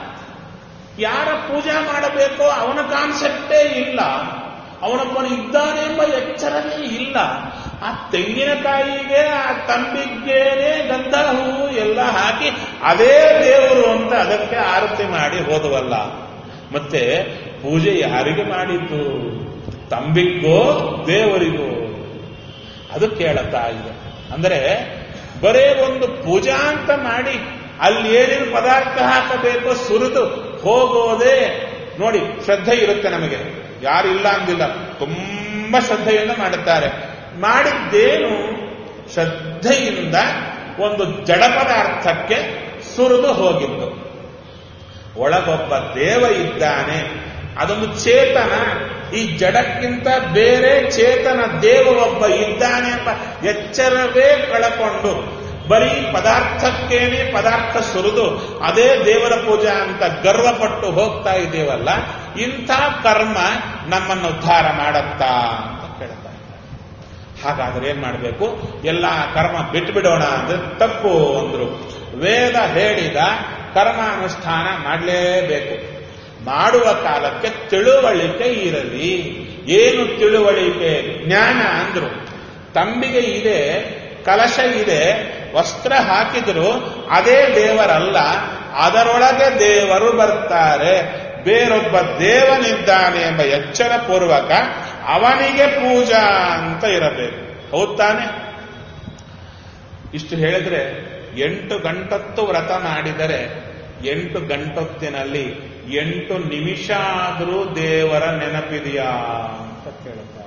ಯಾರ ಪೂಜೆ ಮಾಡಬೇಕೋ ಅವನ ಕಾನ್ಸೆಪ್ಟೇ ಇಲ್ಲ ಅವನೊಬ್ಬನು ಇದ್ದಾನೆ ಎಂಬ ಎಚ್ಚರನೇ ಇಲ್ಲ ಆ ತೆಂಗಿನಕಾಯಿಗೆ ಆ ತಂಬಿಗೆನೆ ಗಂಧ ಹೂವು ಎಲ್ಲ ಹಾಕಿ ಅದೇ ದೇವರು ಅಂತ ಅದಕ್ಕೆ ಆರತಿ ಮಾಡಿ ಹೋದವಲ್ಲ ಮತ್ತೆ ಪೂಜೆ ಯಾರಿಗೆ ಮಾಡಿದ್ದು ತಂಬಿಗೋ ದೇವರಿಗೋ ಅದು ಕೇಳುತ್ತಾ ಇದೆ ಅಂದರೆ ಬರೇ ಒಂದು ಪೂಜಾ ಅಂತ ಮಾಡಿ ಅಲ್ಲಿ ಏನೇನು ಪದಾರ್ಥ ಹಾಕಬೇಕು ಸುರಿದು ಹೋಗೋದೇ ನೋಡಿ ಶ್ರದ್ಧೆ ಇರುತ್ತೆ ನಮಗೆ ಯಾರಿಲ್ಲ ಅಂದಿಲ್ಲ ತುಂಬಾ ಶ್ರದ್ಧೆಯಿಂದ ಮಾಡುತ್ತಾರೆ ಮಾಡಿದ್ದೇನು ಶ್ರದ್ಧೆಯಿಂದ ಒಂದು ಜಡ ಪದಾರ್ಥಕ್ಕೆ ಸುರಿದು ಹೋಗಿದ್ದು ಒಳಗೊಬ್ಬ ದೇವ ಇದ್ದಾನೆ ಅದೊಂದು ಚೇತನ ಈ ಜಡಕ್ಕಿಂತ ಬೇರೆ ಚೇತನ ದೇವ ಒಬ್ಬ ಇದ್ದಾನೆ ಎಂಬ ಎಚ್ಚರವೇ ಕಳಕೊಂಡು ಬರೀ ಪದಾರ್ಥಕ್ಕೇನೆ ಪದಾರ್ಥ ಸುರಿದು ಅದೇ ದೇವರ ಪೂಜೆ ಅಂತ ಗರ್ವಪಟ್ಟು ಹೋಗ್ತಾ ಇದ್ದೇವಲ್ಲ ಇಂಥ ಕರ್ಮ ನಮ್ಮನ್ನು ಉದ್ಧಾರ ಮಾಡತ್ತಾ ಅಂತ ಕೇಳ್ತಾ ಇದ್ದಾರೆ ಹಾಗಾದ್ರೆ ಏನ್ ಮಾಡಬೇಕು ಎಲ್ಲ ಕರ್ಮ ಬಿಟ್ಬಿಡೋಣ ಅಂದ್ರೆ ತಪ್ಪು ಅಂದ್ರು ವೇದ ಹೇಳಿದ ಕರ್ಮಾನುಷ್ಠಾನ ಮಾಡಲೇಬೇಕು ಮಾಡುವ ಕಾಲಕ್ಕೆ ತಿಳುವಳಿಕೆ ಇರಲಿ ಏನು ತಿಳುವಳಿಕೆ ಜ್ಞಾನ ಅಂದ್ರು ತಂಬಿಗೆ ಇದೆ ಕಲಶ ಇದೆ ವಸ್ತ್ರ ಹಾಕಿದ್ರು ಅದೇ ದೇವರಲ್ಲ ಅದರೊಳಗೆ ದೇವರು ಬರ್ತಾರೆ ಬೇರೊಬ್ಬ ದೇವನಿದ್ದಾನೆ ಎಂಬ ಎಚ್ಚರ ಪೂರ್ವಕ ಅವನಿಗೆ ಪೂಜಾ ಅಂತ ಇರಬೇಕು ಹೌದ್ ತಾನೆ ಇಷ್ಟು ಹೇಳಿದ್ರೆ ಎಂಟು ಗಂಟತ್ತು ವ್ರತ ಮಾಡಿದರೆ ಎಂಟು ಗಂಟೊತ್ತಿನಲ್ಲಿ ಎಂಟು ನಿಮಿಷ ಆದರೂ ದೇವರ ನೆನಪಿದೆಯಾ ಅಂತ ಕೇಳುತ್ತಾರೆ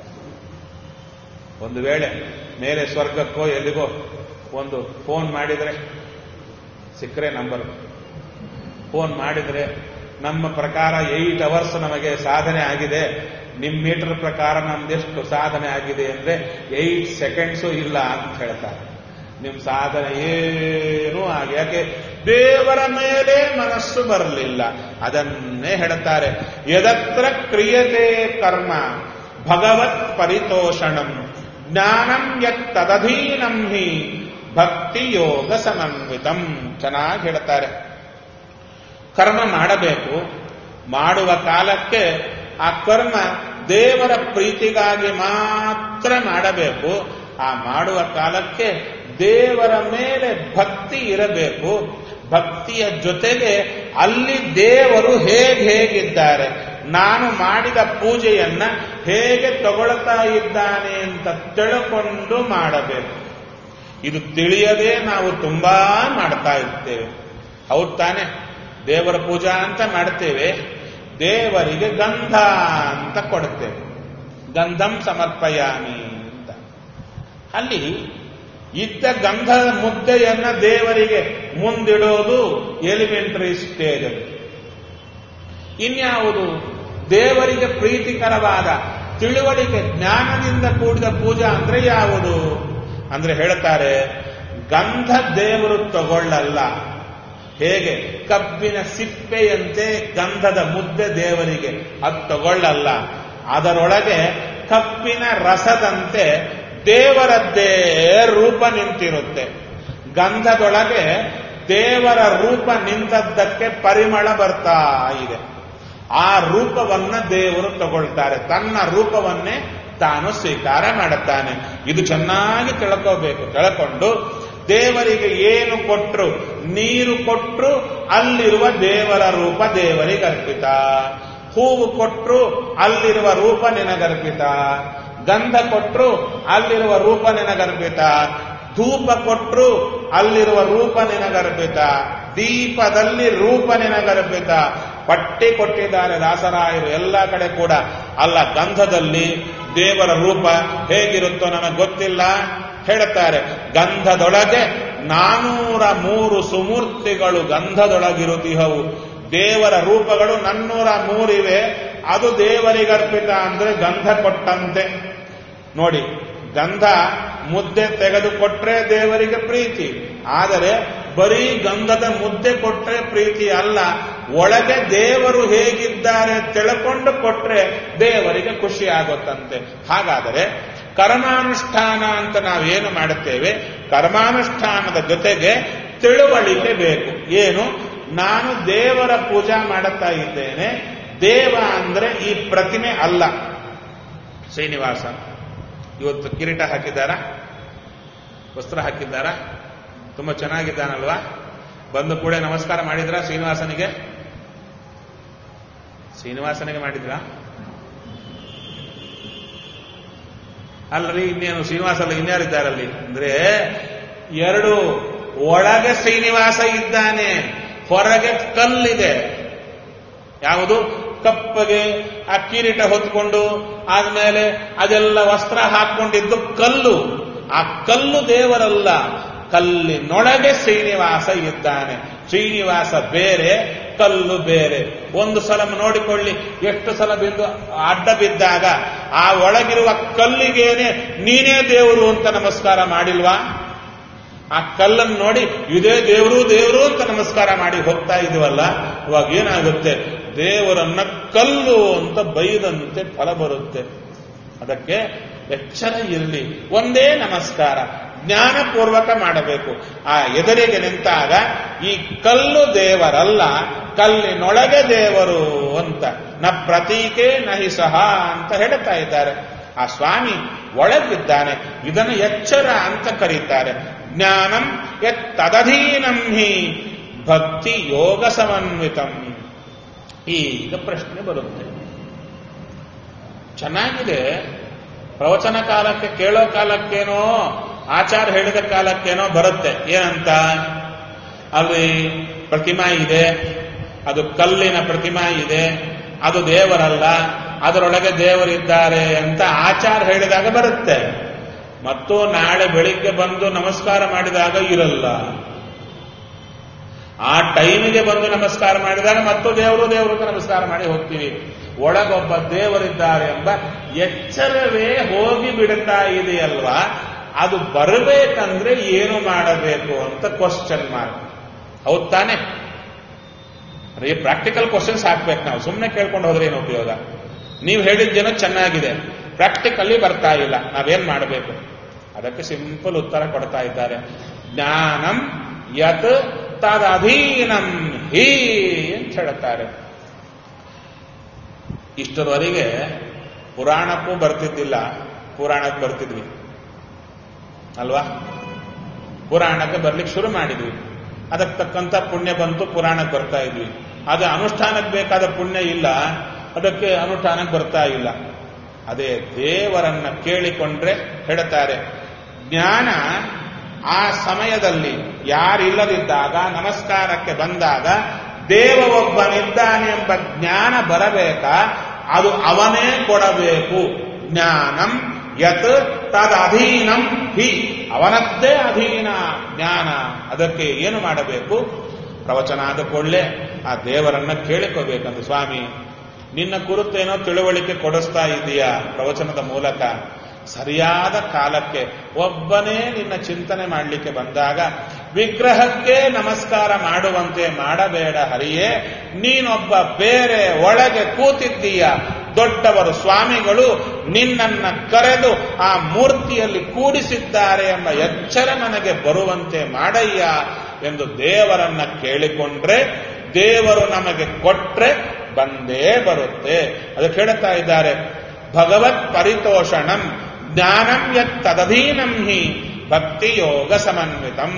ಒಂದು ವೇಳೆ ಮೇಲೆ ಸ್ವರ್ಗಕ್ಕೋ ಎಲ್ಲಿಗೋ ಒಂದು ಫೋನ್ ಮಾಡಿದರೆ ಸಿಕ್ಕರೆ ನಂಬರ್ ಫೋನ್ ಮಾಡಿದರೆ ನಮ್ಮ ಪ್ರಕಾರ ಏಟ್ ಅವರ್ಸ್ ನಮಗೆ ಸಾಧನೆ ಆಗಿದೆ ನಿಮ್ಮ ಮೀಟರ್ ಪ್ರಕಾರ ನಮ್ದೆಷ್ಟು ಸಾಧನೆ ಆಗಿದೆ ಅಂದ್ರೆ ಏಟ್ ಸೆಕೆಂಡ್ಸು ಇಲ್ಲ ಅಂತ ಹೇಳ್ತಾರೆ ನಿಮ್ ಸಾಧನೆ ಏನೂ ಆಗಿ ಯಾಕೆ ದೇವರ ಮೇಲೆ ಮನಸ್ಸು ಬರಲಿಲ್ಲ ಅದನ್ನೇ ಹೇಳ್ತಾರೆ ಯದತ್ರ ಕ್ರಿಯತೆ ಕರ್ಮ ಭಗವತ್ ಪರಿತೋಷಣಂ ಜ್ಞಾನಂ ಯತ್ ತದಧೀನಂ ಹಿ ಭಕ್ತಿ ಯೋಗ ಸಮನ್ವಿತಂ ಚೆನ್ನಾಗಿ ಹೇಳ್ತಾರೆ ಕರ್ಮ ಮಾಡಬೇಕು ಮಾಡುವ ಕಾಲಕ್ಕೆ ಆ ಕರ್ಮ ದೇವರ ಪ್ರೀತಿಗಾಗಿ ಮಾತ್ರ ಮಾಡಬೇಕು ಆ ಮಾಡುವ ಕಾಲಕ್ಕೆ ದೇವರ ಮೇಲೆ ಭಕ್ತಿ ಇರಬೇಕು ಭಕ್ತಿಯ ಜೊತೆಗೆ ಅಲ್ಲಿ ದೇವರು ಹೇಗೆ ಹೇಗಿದ್ದಾರೆ ನಾನು ಮಾಡಿದ ಪೂಜೆಯನ್ನ ಹೇಗೆ ತಗೊಳ್ತಾ ಇದ್ದಾನೆ ಅಂತ ತಿಳ್ಕೊಂಡು ಮಾಡಬೇಕು ಇದು ತಿಳಿಯದೆ ನಾವು ತುಂಬಾ ಮಾಡ್ತಾ ಇರ್ತೇವೆ ಹೌದ್ ತಾನೆ ದೇವರ ಪೂಜಾ ಅಂತ ಮಾಡ್ತೇವೆ ದೇವರಿಗೆ ಗಂಧ ಅಂತ ಕೊಡುತ್ತೇವೆ ಗಂಧಂ ಸಮರ್ಪಯಾಮಿ ಅಂತ ಅಲ್ಲಿ ಇದ್ದ ಗಂಧದ ಮುದ್ದೆಯನ್ನ ದೇವರಿಗೆ ಮುಂದಿಡೋದು ಎಲಿಮೆಂಟರಿ ಸ್ಟೇಜ್ ಅದು ಇನ್ಯಾವುದು ದೇವರಿಗೆ ಪ್ರೀತಿಕರವಾದ ತಿಳುವಳಿಕೆ ಜ್ಞಾನದಿಂದ ಕೂಡಿದ ಪೂಜಾ ಅಂದ್ರೆ ಯಾವುದು ಅಂದ್ರೆ ಹೇಳ್ತಾರೆ ಗಂಧ ದೇವರು ತಗೊಳ್ಳಲ್ಲ ಹೇಗೆ ಕಬ್ಬಿನ ಸಿಪ್ಪೆಯಂತೆ ಗಂಧದ ಮುದ್ದೆ ದೇವರಿಗೆ ಅದು ತಗೊಳ್ಳಲ್ಲ ಅದರೊಳಗೆ ಕಬ್ಬಿನ ರಸದಂತೆ ದೇವರದ್ದೇ ರೂಪ ನಿಂತಿರುತ್ತೆ ಗಂಧದೊಳಗೆ ದೇವರ ರೂಪ ನಿಂತದ್ದಕ್ಕೆ ಪರಿಮಳ ಬರ್ತಾ ಇದೆ ಆ ರೂಪವನ್ನ ದೇವರು ತಗೊಳ್ತಾರೆ ತನ್ನ ರೂಪವನ್ನೇ ತಾನು ಸ್ವೀಕಾರ ಮಾಡುತ್ತಾನೆ ಇದು ಚೆನ್ನಾಗಿ ತಿಳ್ಕೋಬೇಕು ತಿಳ್ಕೊಂಡು ದೇವರಿಗೆ ಏನು ಕೊಟ್ರು ನೀರು ಕೊಟ್ರು ಅಲ್ಲಿರುವ ದೇವರ ರೂಪ ದೇವರಿಗೆ ಅರ್ಪಿತ ಹೂವು ಕೊಟ್ರು ಅಲ್ಲಿರುವ ರೂಪ ನಿನಗರ್ಪಿತ ಗಂಧ ಕೊಟ್ರು ಅಲ್ಲಿರುವ ರೂಪ ನಿನಗರ್ಪಿತ ಧೂಪ ಕೊಟ್ರು ಅಲ್ಲಿರುವ ರೂಪ ನಿನಗರ್ಪಿತ ದೀಪದಲ್ಲಿ ರೂಪ ನಿನಗರ್ಪಿತ ಪಟ್ಟಿ ಕೊಟ್ಟಿದ್ದಾರೆ ದಾಸರಾಯರು ಎಲ್ಲ ಕಡೆ ಕೂಡ ಅಲ್ಲ ಗಂಧದಲ್ಲಿ ದೇವರ ರೂಪ ಹೇಗಿರುತ್ತೋ ನನಗೆ ಗೊತ್ತಿಲ್ಲ ಹೇಳುತ್ತಾರೆ ಗಂಧದೊಳಗೆ ನಾನೂರ ಮೂರು ಸುಮೂರ್ತಿಗಳು ಗಂಧದೊಳಗಿರುತ್ತಿಹವು ದೇವರ ರೂಪಗಳು ನನ್ನೂರ ಮೂರಿವೆ ಅದು ದೇವರಿಗರ್ಪಿತ ಅಂದ್ರೆ ಗಂಧ ಕೊಟ್ಟಂತೆ ನೋಡಿ ಗಂಧ ಮುದ್ದೆ ತೆಗೆದುಕೊಟ್ರೆ ದೇವರಿಗೆ ಪ್ರೀತಿ ಆದರೆ ಬರೀ ಗಂಧದ ಮುದ್ದೆ ಕೊಟ್ರೆ ಪ್ರೀತಿ ಅಲ್ಲ ಒಳಗೆ ದೇವರು ಹೇಗಿದ್ದಾರೆ ತಿಳ್ಕೊಂಡು ಕೊಟ್ರೆ ದೇವರಿಗೆ ಖುಷಿ ಆಗುತ್ತಂತೆ ಹಾಗಾದರೆ ಕರ್ಮಾನುಷ್ಠಾನ ಅಂತ ನಾವೇನು ಮಾಡುತ್ತೇವೆ ಕರ್ಮಾನುಷ್ಠಾನದ ಜೊತೆಗೆ ತಿಳುವಳಿಕೆ ಬೇಕು ಏನು ನಾನು ದೇವರ ಪೂಜಾ ಮಾಡುತ್ತಾ ಇದ್ದೇನೆ ದೇವ ಅಂದ್ರೆ ಈ ಪ್ರತಿಮೆ ಅಲ್ಲ ಶ್ರೀನಿವಾಸ ಇವತ್ತು ಕಿರೀಟ ಹಾಕಿದ್ದಾರಾ ವಸ್ತ್ರ ಹಾಕಿದ್ದಾರಾ ತುಂಬಾ ಚೆನ್ನಾಗಿದ್ದಾನಲ್ವಾ ಬಂದು ಕೂಡ ನಮಸ್ಕಾರ ಮಾಡಿದ್ರ ಶ್ರೀನಿವಾಸನಿಗೆ ಶ್ರೀನಿವಾಸನಿಗೆ ಮಾಡಿದ್ರ ಅಲ್ರಿ ಇನ್ನೇನು ಶ್ರೀನಿವಾಸ ಅಲ್ಲ ಇನ್ಯಾರಿದ್ದಾರಲ್ಲಿ ಅಂದ್ರೆ ಎರಡು ಒಳಗೆ ಶ್ರೀನಿವಾಸ ಇದ್ದಾನೆ ಹೊರಗೆ ಕಲ್ಲಿದೆ ಯಾವುದು ಕಪ್ಪಗೆ ಆ ಕಿರೀಟ ಹೊತ್ಕೊಂಡು ಆದ್ಮೇಲೆ ಅದೆಲ್ಲ ವಸ್ತ್ರ ಹಾಕೊಂಡಿದ್ದು ಕಲ್ಲು ಆ ಕಲ್ಲು ದೇವರಲ್ಲ ಕಲ್ಲಿನೊಳಗೆ ಶ್ರೀನಿವಾಸ ಇದ್ದಾನೆ ಶ್ರೀನಿವಾಸ ಬೇರೆ ಕಲ್ಲು ಬೇರೆ ಒಂದು ಸಲ ನೋಡಿಕೊಳ್ಳಿ ಎಷ್ಟು ಸಲ ಬಿದ್ದು ಅಡ್ಡ ಬಿದ್ದಾಗ ಆ ಒಳಗಿರುವ ಕಲ್ಲಿಗೇನೆ ನೀನೇ ದೇವರು ಅಂತ ನಮಸ್ಕಾರ ಮಾಡಿಲ್ವಾ ಆ ಕಲ್ಲನ್ನು ನೋಡಿ ಇದೇ ದೇವರು ದೇವರು ಅಂತ ನಮಸ್ಕಾರ ಮಾಡಿ ಹೋಗ್ತಾ ಇದೀವಲ್ಲ ಇವಾಗ ಏನಾಗುತ್ತೆ ದೇವರನ್ನ ಕಲ್ಲು ಅಂತ ಬೈದಂತೆ ಫಲ ಬರುತ್ತೆ ಅದಕ್ಕೆ ಎಚ್ಚರ ಇರಲಿ ಒಂದೇ ನಮಸ್ಕಾರ ಜ್ಞಾನಪೂರ್ವಕ ಮಾಡಬೇಕು ಆ ಎದುರಿಗೆ ನಿಂತಾಗ ಈ ಕಲ್ಲು ದೇವರಲ್ಲ ಕಲ್ಲಿನೊಳಗೆ ದೇವರು ಅಂತ ನ ಪ್ರತೀಕೆ ನಹಿ ಸಹ ಅಂತ ಹೇಳ್ತಾ ಇದ್ದಾರೆ ಆ ಸ್ವಾಮಿ ಒಳಗಿದ್ದಾನೆ ಇದನ್ನು ಎಚ್ಚರ ಅಂತ ಕರೀತಾರೆ ಜ್ಞಾನಂ ತದಧೀನಂ ಹಿ ಭಕ್ತಿ ಯೋಗ ಸಮನ್ವಿತಂ ಈಗ ಪ್ರಶ್ನೆ ಬರುತ್ತೆ ಚೆನ್ನಾಗಿದೆ ಪ್ರವಚನ ಕಾಲಕ್ಕೆ ಕೇಳೋ ಕಾಲಕ್ಕೇನೋ ಆಚಾರ ಹೇಳಿದ ಕಾಲಕ್ಕೇನೋ ಬರುತ್ತೆ ಏನಂತ ಅಲ್ಲಿ ಪ್ರತಿಮಾ ಇದೆ ಅದು ಕಲ್ಲಿನ ಪ್ರತಿಮಾ ಇದೆ ಅದು ದೇವರಲ್ಲ ಅದರೊಳಗೆ ದೇವರಿದ್ದಾರೆ ಅಂತ ಆಚಾರ ಹೇಳಿದಾಗ ಬರುತ್ತೆ ಮತ್ತು ನಾಳೆ ಬೆಳಿಗ್ಗೆ ಬಂದು ನಮಸ್ಕಾರ ಮಾಡಿದಾಗ ಇರಲ್ಲ ಆ ಟೈಮಿಗೆ ಬಂದು ನಮಸ್ಕಾರ ಮಾಡಿದಾಗ ಮತ್ತು ದೇವರು ದೇವರಿಗೆ ನಮಸ್ಕಾರ ಮಾಡಿ ಹೋಗ್ತೀವಿ ಒಳಗೊಬ್ಬ ದೇವರಿದ್ದಾರೆ ಎಂಬ ಎಚ್ಚರವೇ ಹೋಗಿ ಬಿಡುತ್ತಾ ಇದೆಯಲ್ವಾ ಅದು ಬರಬೇಕಂದ್ರೆ ಏನು ಮಾಡಬೇಕು ಅಂತ ಕ್ವಶನ್ ಮಾರ್ಕ್ ಹೌದ್ ತಾನೆ ಅದೇ ಪ್ರಾಕ್ಟಿಕಲ್ ಕ್ವಶನ್ಸ್ ಹಾಕ್ಬೇಕು ನಾವು ಸುಮ್ಮನೆ ಕೇಳ್ಕೊಂಡು ಹೋದ್ರೆ ಏನು ಉಪಯೋಗ ನೀವು ಹೇಳಿದ್ದೇನೋ ಚೆನ್ನಾಗಿದೆ ಪ್ರಾಕ್ಟಿಕಲ್ಲಿ ಬರ್ತಾ ಇಲ್ಲ ನಾವೇನ್ ಮಾಡಬೇಕು ಅದಕ್ಕೆ ಸಿಂಪಲ್ ಉತ್ತರ ಕೊಡ್ತಾ ಇದ್ದಾರೆ ಜ್ಞಾನಂ ಯತ್ ತದಧೀನಂ ಹೀ ಅಂತ ಹೇಳುತ್ತಾರೆ ಇಷ್ಟರವರೆಗೆ ಪುರಾಣಕ್ಕೂ ಬರ್ತಿದ್ದಿಲ್ಲ ಪುರಾಣಕ್ಕೆ ಬರ್ತಿದ್ವಿ ಅಲ್ವಾ ಪುರಾಣಕ್ಕೆ ಬರ್ಲಿಕ್ಕೆ ಶುರು ಮಾಡಿದ್ವಿ ಅದಕ್ಕೆ ತಕ್ಕಂತ ಪುಣ್ಯ ಬಂತು ಪುರಾಣಕ್ಕೆ ಬರ್ತಾ ಇದ್ವಿ ಅದು ಅನುಷ್ಠಾನಕ್ಕೆ ಬೇಕಾದ ಪುಣ್ಯ ಇಲ್ಲ ಅದಕ್ಕೆ ಅನುಷ್ಠಾನಕ್ಕೆ ಬರ್ತಾ ಇಲ್ಲ ಅದೇ ದೇವರನ್ನ ಕೇಳಿಕೊಂಡ್ರೆ ಹೇಳ್ತಾರೆ ಜ್ಞಾನ ಆ ಸಮಯದಲ್ಲಿ ಯಾರಿಲ್ಲದಿದ್ದಾಗ ನಮಸ್ಕಾರಕ್ಕೆ ಬಂದಾಗ ದೇವ ಒಬ್ಬನಿದ್ದಾನೆ ಎಂಬ ಜ್ಞಾನ ಬರಬೇಕಾ ಅದು ಅವನೇ ಕೊಡಬೇಕು ಜ್ಞಾನಂ ಯತ್ ತದಧೀನಂ ಹಿ ಅವನದ್ದೇ ಅಧೀನ ಜ್ಞಾನ ಅದಕ್ಕೆ ಏನು ಮಾಡಬೇಕು ಪ್ರವಚನ ಆದ ಕೂಡಲೇ ಆ ದೇವರನ್ನ ಕೇಳಿಕೋಬೇಕಂತ ಸ್ವಾಮಿ ನಿನ್ನ ಕುರಿತೇನೋ ತಿಳುವಳಿಕೆ ಕೊಡಿಸ್ತಾ ಇದೆಯಾ ಪ್ರವಚನದ ಮೂಲಕ ಸರಿಯಾದ ಕಾಲಕ್ಕೆ ಒಬ್ಬನೇ ನಿನ್ನ ಚಿಂತನೆ ಮಾಡಲಿಕ್ಕೆ ಬಂದಾಗ ವಿಗ್ರಹಕ್ಕೆ ನಮಸ್ಕಾರ ಮಾಡುವಂತೆ ಮಾಡಬೇಡ ಹರಿಯೇ ನೀನೊಬ್ಬ ಬೇರೆ ಒಳಗೆ ಕೂತಿದ್ದೀಯ ದೊಡ್ಡವರು ಸ್ವಾಮಿಗಳು ನಿನ್ನನ್ನ ಕರೆದು ಆ ಮೂರ್ತಿಯಲ್ಲಿ ಕೂಡಿಸಿದ್ದಾರೆ ಎಂಬ ಎಚ್ಚರ ನನಗೆ ಬರುವಂತೆ ಮಾಡಯ್ಯ ಎಂದು ದೇವರನ್ನ ಕೇಳಿಕೊಂಡ್ರೆ ದೇವರು ನಮಗೆ ಕೊಟ್ರೆ ಬಂದೇ ಬರುತ್ತೆ ಅದಕ್ಕೆ ಹೇಳ್ತಾ ಇದ್ದಾರೆ ಭಗವತ್ ಪರಿತೋಷಣಂ ಜ್ಞಾನಂ ಯತ್ ತದಧೀನಂ ಹಿ ಭಕ್ತಿ ಯೋಗ ಸಮನ್ವಿತಂ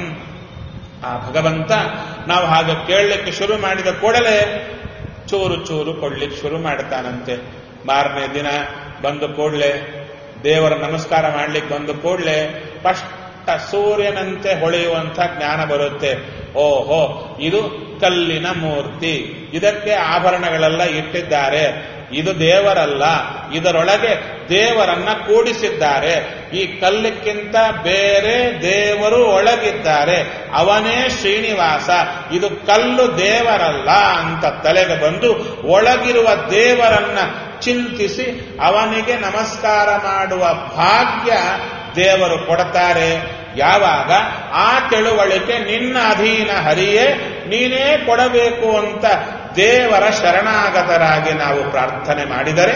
ಆ ಭಗವಂತ ನಾವು ಹಾಗೆ ಕೇಳಲಿಕ್ಕೆ ಶುರು ಮಾಡಿದ ಕೂಡಲೇ ಚೂರು ಚೂರು ಕೊಡ್ಲಿಕ್ಕೆ ಶುರು ಮಾಡ್ತಾನಂತೆ ಮಾರನೇ ದಿನ ಬಂದು ಕೂಡಲೇ ದೇವರ ನಮಸ್ಕಾರ ಮಾಡ್ಲಿಕ್ಕೆ ಬಂದು ಕೂಡಲೇ ಸ್ಪಷ್ಟ ಸೂರ್ಯನಂತೆ ಹೊಳೆಯುವಂಥ ಜ್ಞಾನ ಬರುತ್ತೆ ಓಹೋ ಇದು ಕಲ್ಲಿನ ಮೂರ್ತಿ ಇದಕ್ಕೆ ಆಭರಣಗಳೆಲ್ಲ ಇಟ್ಟಿದ್ದಾರೆ ಇದು ದೇವರಲ್ಲ ಇದರೊಳಗೆ ದೇವರನ್ನ ಕೂಡಿಸಿದ್ದಾರೆ ಈ ಕಲ್ಲಕ್ಕಿಂತ ಬೇರೆ ದೇವರು ಒಳಗಿದ್ದಾರೆ ಅವನೇ ಶ್ರೀನಿವಾಸ ಇದು ಕಲ್ಲು ದೇವರಲ್ಲ ಅಂತ ತಲೆಗೆ ಬಂದು ಒಳಗಿರುವ ದೇವರನ್ನ ಚಿಂತಿಸಿ ಅವನಿಗೆ ನಮಸ್ಕಾರ ಮಾಡುವ ಭಾಗ್ಯ ದೇವರು ಕೊಡ್ತಾರೆ ಯಾವಾಗ ಆ ತಿಳುವಳಿಕೆ ನಿನ್ನ ಅಧೀನ ಹರಿಯೇ ನೀನೇ ಕೊಡಬೇಕು ಅಂತ ದೇವರ ಶರಣಾಗತರಾಗಿ ನಾವು ಪ್ರಾರ್ಥನೆ ಮಾಡಿದರೆ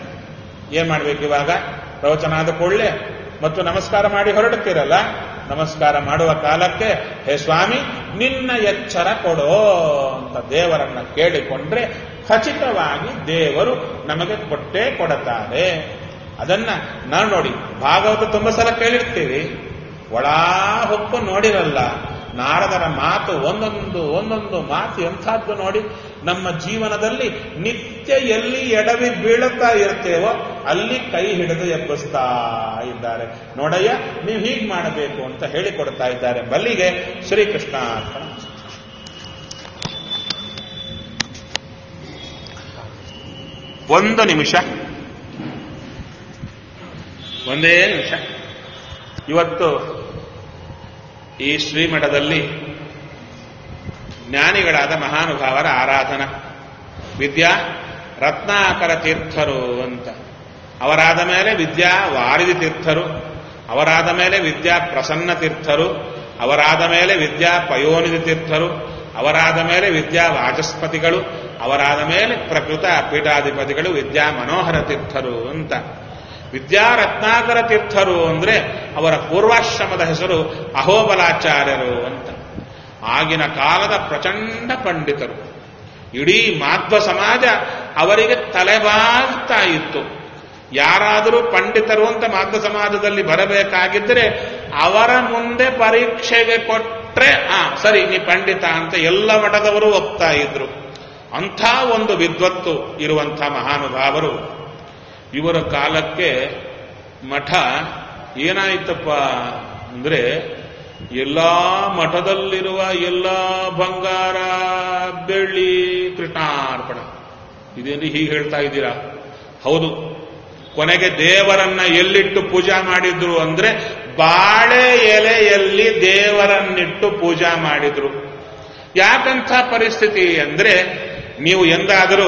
ಏನ್ ಮಾಡ್ಬೇಕು ಇವಾಗ ಪ್ರವಚನ ಆದ ಕೂಡಲೇ ಮತ್ತು ನಮಸ್ಕಾರ ಮಾಡಿ ಹೊರಡುತ್ತೀರಲ್ಲ ನಮಸ್ಕಾರ ಮಾಡುವ ಕಾಲಕ್ಕೆ ಹೇ ಸ್ವಾಮಿ ನಿನ್ನ ಎಚ್ಚರ ಕೊಡೋ ಅಂತ ದೇವರನ್ನ ಕೇಳಿಕೊಂಡ್ರೆ ಖಚಿತವಾಗಿ ದೇವರು ನಮಗೆ ಕೊಟ್ಟೇ ಕೊಡುತ್ತಾರೆ ಅದನ್ನ ನಾವು ನೋಡಿ ಭಾಗವತ ತುಂಬ ಸಲ ಕೇಳಿರ್ತೀವಿ ಒಳಾ ಹೊಕ್ಕು ನೋಡಿರಲ್ಲ ನಾರದರ ಮಾತು ಒಂದೊಂದು ಒಂದೊಂದು ಮಾತು ಎಂಥದ್ದು ನೋಡಿ ನಮ್ಮ ಜೀವನದಲ್ಲಿ ನಿತ್ಯ ಎಲ್ಲಿ ಎಡವಿ ಬೀಳುತ್ತಾ ಇರ್ತೇವೋ ಅಲ್ಲಿ ಕೈ ಹಿಡಿದು ಎಬ್ಬಿಸ್ತಾ ಇದ್ದಾರೆ ನೋಡಯ್ಯ ನೀವು ಹೀಗೆ ಮಾಡಬೇಕು ಅಂತ ಹೇಳಿಕೊಡ್ತಾ ಇದ್ದಾರೆ ಬಲ್ಲಿಗೆ ಶ್ರೀಕೃಷ್ಣ ಅರ್ಪಣ ಒಂದು ನಿಮಿಷ ಒಂದೇ ನಿಮಿಷ ಇವತ್ತು ಈ ಶ್ರೀಮಠದಲ್ಲಿ ಜ್ಞಾನಿಗಳಾದ ಮಹಾನುಭಾವರ ಆರಾಧನಾ ವಿದ್ಯಾ ರತ್ನಾಕರ ತೀರ್ಥರು ಅಂತ ಅವರಾದ ಮೇಲೆ ವಿದ್ಯಾ ವಾರಿದಿ ತೀರ್ಥರು ಅವರಾದ ಮೇಲೆ ವಿದ್ಯಾ ಪ್ರಸನ್ನ ತೀರ್ಥರು ಅವರಾದ ಮೇಲೆ ವಿದ್ಯಾ ಪಯೋನಿಧಿ ತೀರ್ಥರು ಅವರಾದ ಮೇಲೆ ವಿದ್ಯಾ ವಾಚಸ್ಪತಿಗಳು ಅವರಾದ ಮೇಲೆ ಪ್ರಕೃತ ಪೀಠಾಧಿಪತಿಗಳು ವಿದ್ಯಾ ಮನೋಹರ ತೀರ್ಥರು ಅಂತ ವಿದ್ಯಾ ರತ್ನಾಕರ ತೀರ್ಥರು ಅಂದ್ರೆ ಅವರ ಪೂರ್ವಾಶ್ರಮದ ಹೆಸರು ಅಹೋಬಲಾಚಾರ್ಯರು ಅಂತ ಆಗಿನ ಕಾಲದ ಪ್ರಚಂಡ ಪಂಡಿತರು ಇಡೀ ಮಾಧ್ವ ಸಮಾಜ ಅವರಿಗೆ ತಲೆಬಾಗ್ತಾ ಇತ್ತು ಯಾರಾದರೂ ಪಂಡಿತರು ಅಂತ ಮಾಧ್ವ ಸಮಾಜದಲ್ಲಿ ಬರಬೇಕಾಗಿದ್ದರೆ ಅವರ ಮುಂದೆ ಪರೀಕ್ಷೆಗೆ ಕೊಟ್ರೆ ಆ ಸರಿ ನೀ ಪಂಡಿತ ಅಂತ ಎಲ್ಲ ಮಠದವರು ಒಪ್ತಾ ಇದ್ರು ಅಂಥ ಒಂದು ವಿದ್ವತ್ತು ಇರುವಂಥ ಮಹಾನುಭಾವರು ಇವರ ಕಾಲಕ್ಕೆ ಮಠ ಏನಾಯ್ತಪ್ಪ ಅಂದ್ರೆ ಎಲ್ಲ ಮಠದಲ್ಲಿರುವ ಎಲ್ಲ ಬಂಗಾರ ಬೆಳ್ಳಿ ಕೃಷ್ಣಾರ್ಪಣ ಇದೇನು ಹೀಗೆ ಹೇಳ್ತಾ ಇದ್ದೀರಾ ಹೌದು ಕೊನೆಗೆ ದೇವರನ್ನ ಎಲ್ಲಿಟ್ಟು ಪೂಜಾ ಮಾಡಿದ್ರು ಅಂದ್ರೆ ಬಾಳೆ ಎಲೆಯಲ್ಲಿ ದೇವರನ್ನಿಟ್ಟು ಪೂಜಾ ಮಾಡಿದ್ರು ಯಾಕಂಥ ಪರಿಸ್ಥಿತಿ ಅಂದ್ರೆ ನೀವು ಎಂದಾದರೂ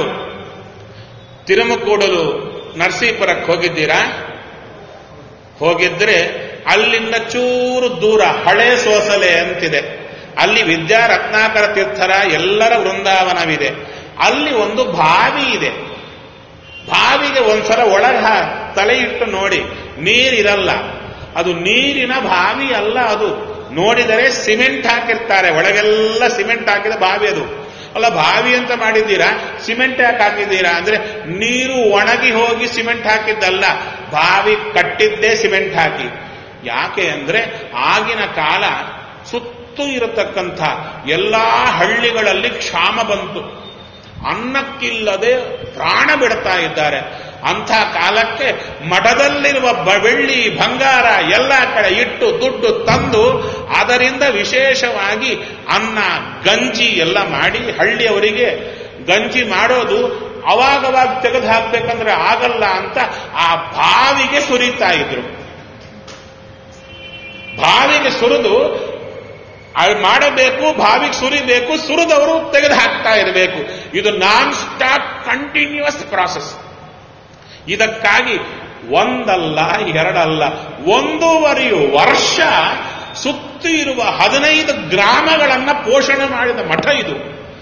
ತಿರುಮಕೂಡಲು ನರಸೀಪುರಕ್ಕೆ ಹೋಗಿದ್ದೀರಾ ಹೋಗಿದ್ರೆ ಅಲ್ಲಿಂದ ಚೂರು ದೂರ ಹಳೆ ಸೋಸಲೆ ಅಂತಿದೆ ಅಲ್ಲಿ ವಿದ್ಯಾ ರತ್ನಾಕರ ತೀರ್ಥರ ಎಲ್ಲರ ವೃಂದಾವನವಿದೆ ಅಲ್ಲಿ ಒಂದು ಬಾವಿ ಇದೆ ಬಾವಿಗೆ ಒಂದ್ಸಲ ಒಳಗ ತಲೆ ಇಟ್ಟು ನೋಡಿ ನೀರಿರಲ್ಲ ಅದು ನೀರಿನ ಬಾವಿ ಅಲ್ಲ ಅದು ನೋಡಿದರೆ ಸಿಮೆಂಟ್ ಹಾಕಿರ್ತಾರೆ ಒಳಗೆಲ್ಲ ಸಿಮೆಂಟ್ ಹಾಕಿದ ಬಾವಿ ಅದು ಅಲ್ಲ ಬಾವಿ ಅಂತ ಮಾಡಿದ್ದೀರಾ ಸಿಮೆಂಟ್ ಯಾಕೆ ಹಾಕಿದ್ದೀರಾ ಅಂದ್ರೆ ನೀರು ಒಣಗಿ ಹೋಗಿ ಸಿಮೆಂಟ್ ಹಾಕಿದ್ದಲ್ಲ ಬಾವಿ ಕಟ್ಟಿದ್ದೇ ಸಿಮೆಂಟ್ ಹಾಕಿ ಯಾಕೆ ಅಂದ್ರೆ ಆಗಿನ ಕಾಲ ಸುತ್ತು ಇರತಕ್ಕಂಥ ಎಲ್ಲಾ ಹಳ್ಳಿಗಳಲ್ಲಿ ಕ್ಷಾಮ ಬಂತು ಅನ್ನಕ್ಕಿಲ್ಲದೆ ಪ್ರಾಣ ಬಿಡ್ತಾ ಇದ್ದಾರೆ ಅಂಥ ಕಾಲಕ್ಕೆ ಮಠದಲ್ಲಿರುವ ಬೆಳ್ಳಿ ಬಂಗಾರ ಎಲ್ಲ ಕಡೆ ಇಟ್ಟು ದುಡ್ಡು ತಂದು ಅದರಿಂದ ವಿಶೇಷವಾಗಿ ಅನ್ನ ಗಂಜಿ ಎಲ್ಲ ಮಾಡಿ ಹಳ್ಳಿಯವರಿಗೆ ಗಂಜಿ ಮಾಡೋದು ಅವಾಗವಾಗ ತೆಗೆದು ಹಾಕ್ಬೇಕಂದ್ರೆ ಆಗಲ್ಲ ಅಂತ ಆ ಬಾವಿಗೆ ಸುರಿತಾ ಇದ್ರು ಬಾವಿಗೆ ಸುರಿದು ಅದು ಮಾಡಬೇಕು ಬಾವಿಗೆ ಸುರಿಬೇಕು ಸುರಿದವರು ತೆಗೆದು ಹಾಕ್ತಾ ಇರಬೇಕು ಇದು ನಾನ್ ಸ್ಟಾಪ್ ಕಂಟಿನ್ಯೂಸ್ ಪ್ರಾಸೆಸ್ ಇದಕ್ಕಾಗಿ ಒಂದಲ್ಲ ಎರಡಲ್ಲ ಒಂದೂವರೆಯು ವರ್ಷ ಸುತ್ತಿ ಇರುವ ಹದಿನೈದು ಗ್ರಾಮಗಳನ್ನ ಪೋಷಣೆ ಮಾಡಿದ ಮಠ ಇದು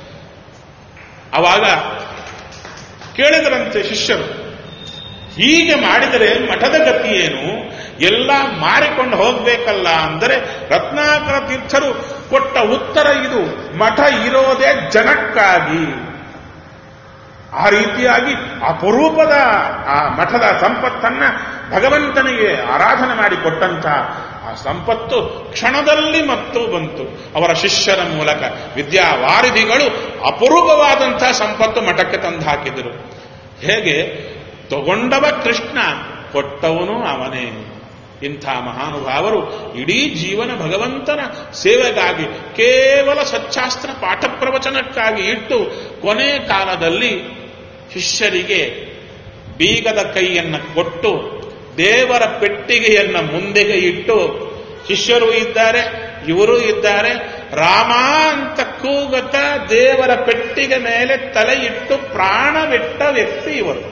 ಅವಾಗ ಕೇಳಿದರಂತೆ ಶಿಷ್ಯರು ಹೀಗೆ ಮಾಡಿದರೆ ಮಠದ ಗತಿ ಏನು ಎಲ್ಲ ಮಾರಿಕೊಂಡು ಹೋಗ್ಬೇಕಲ್ಲ ಅಂದರೆ ರತ್ನಾಕರ ತೀರ್ಥರು ಕೊಟ್ಟ ಉತ್ತರ ಇದು ಮಠ ಇರೋದೇ ಜನಕ್ಕಾಗಿ ಆ ರೀತಿಯಾಗಿ ಅಪರೂಪದ ಆ ಮಠದ ಸಂಪತ್ತನ್ನ ಭಗವಂತನಿಗೆ ಆರಾಧನೆ ಮಾಡಿ ಕೊಟ್ಟಂತ ಆ ಸಂಪತ್ತು ಕ್ಷಣದಲ್ಲಿ ಮತ್ತು ಬಂತು ಅವರ ಶಿಷ್ಯರ ಮೂಲಕ ವಿದ್ಯಾವಾರಿಧಿಗಳು ಅಪರೂಪವಾದಂತಹ ಸಂಪತ್ತು ಮಠಕ್ಕೆ ತಂದು ಹಾಕಿದರು ಹೇಗೆ ತಗೊಂಡವ ಕೃಷ್ಣ ಕೊಟ್ಟವನು ಅವನೇ ಇಂಥ ಮಹಾನುಭಾವರು ಇಡೀ ಜೀವನ ಭಗವಂತನ ಸೇವೆಗಾಗಿ ಕೇವಲ ಸಚ್ಚಾಸ್ತ್ರ ಪಾಠ ಪ್ರವಚನಕ್ಕಾಗಿ ಇಟ್ಟು ಕೊನೆ ಕಾಲದಲ್ಲಿ ಶಿಷ್ಯರಿಗೆ ಬೀಗದ ಕೈಯನ್ನ ಕೊಟ್ಟು ದೇವರ ಪೆಟ್ಟಿಗೆಯನ್ನ ಮುಂದೆಗೆ ಇಟ್ಟು ಶಿಷ್ಯರು ಇದ್ದಾರೆ ಇವರು ಇದ್ದಾರೆ ರಾಮ ಅಂತ ಕೂಗತ ದೇವರ ಪೆಟ್ಟಿಗೆ ಮೇಲೆ ತಲೆ ಇಟ್ಟು ಪ್ರಾಣವಿಟ್ಟ ವ್ಯಕ್ತಿ ಇವರು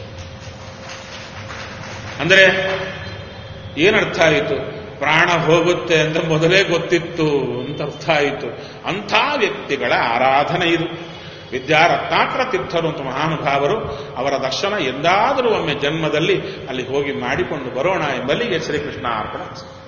ಅಂದ್ರೆ ಏನರ್ಥ ಆಯಿತು ಪ್ರಾಣ ಹೋಗುತ್ತೆ ಅಂತ ಮೊದಲೇ ಗೊತ್ತಿತ್ತು ಅಂತ ಅರ್ಥ ಆಯಿತು ಅಂಥ ವ್ಯಕ್ತಿಗಳ ಆರಾಧನೆ ಇದು ವಿದ್ಯಾರತ್ನಾಕರ ತೀರ್ಥರು ಅಂತ ಮಹಾನುಭಾವರು ಅವರ ದರ್ಶನ ಎಂದಾದರೂ ಒಮ್ಮೆ ಜನ್ಮದಲ್ಲಿ ಅಲ್ಲಿ ಹೋಗಿ ಮಾಡಿಕೊಂಡು ಬರೋಣ ಎಂಬಲ್ಲಿಗೆ ಶ್ರೀಕೃಷ್ಣ ಅರ್ಪಣ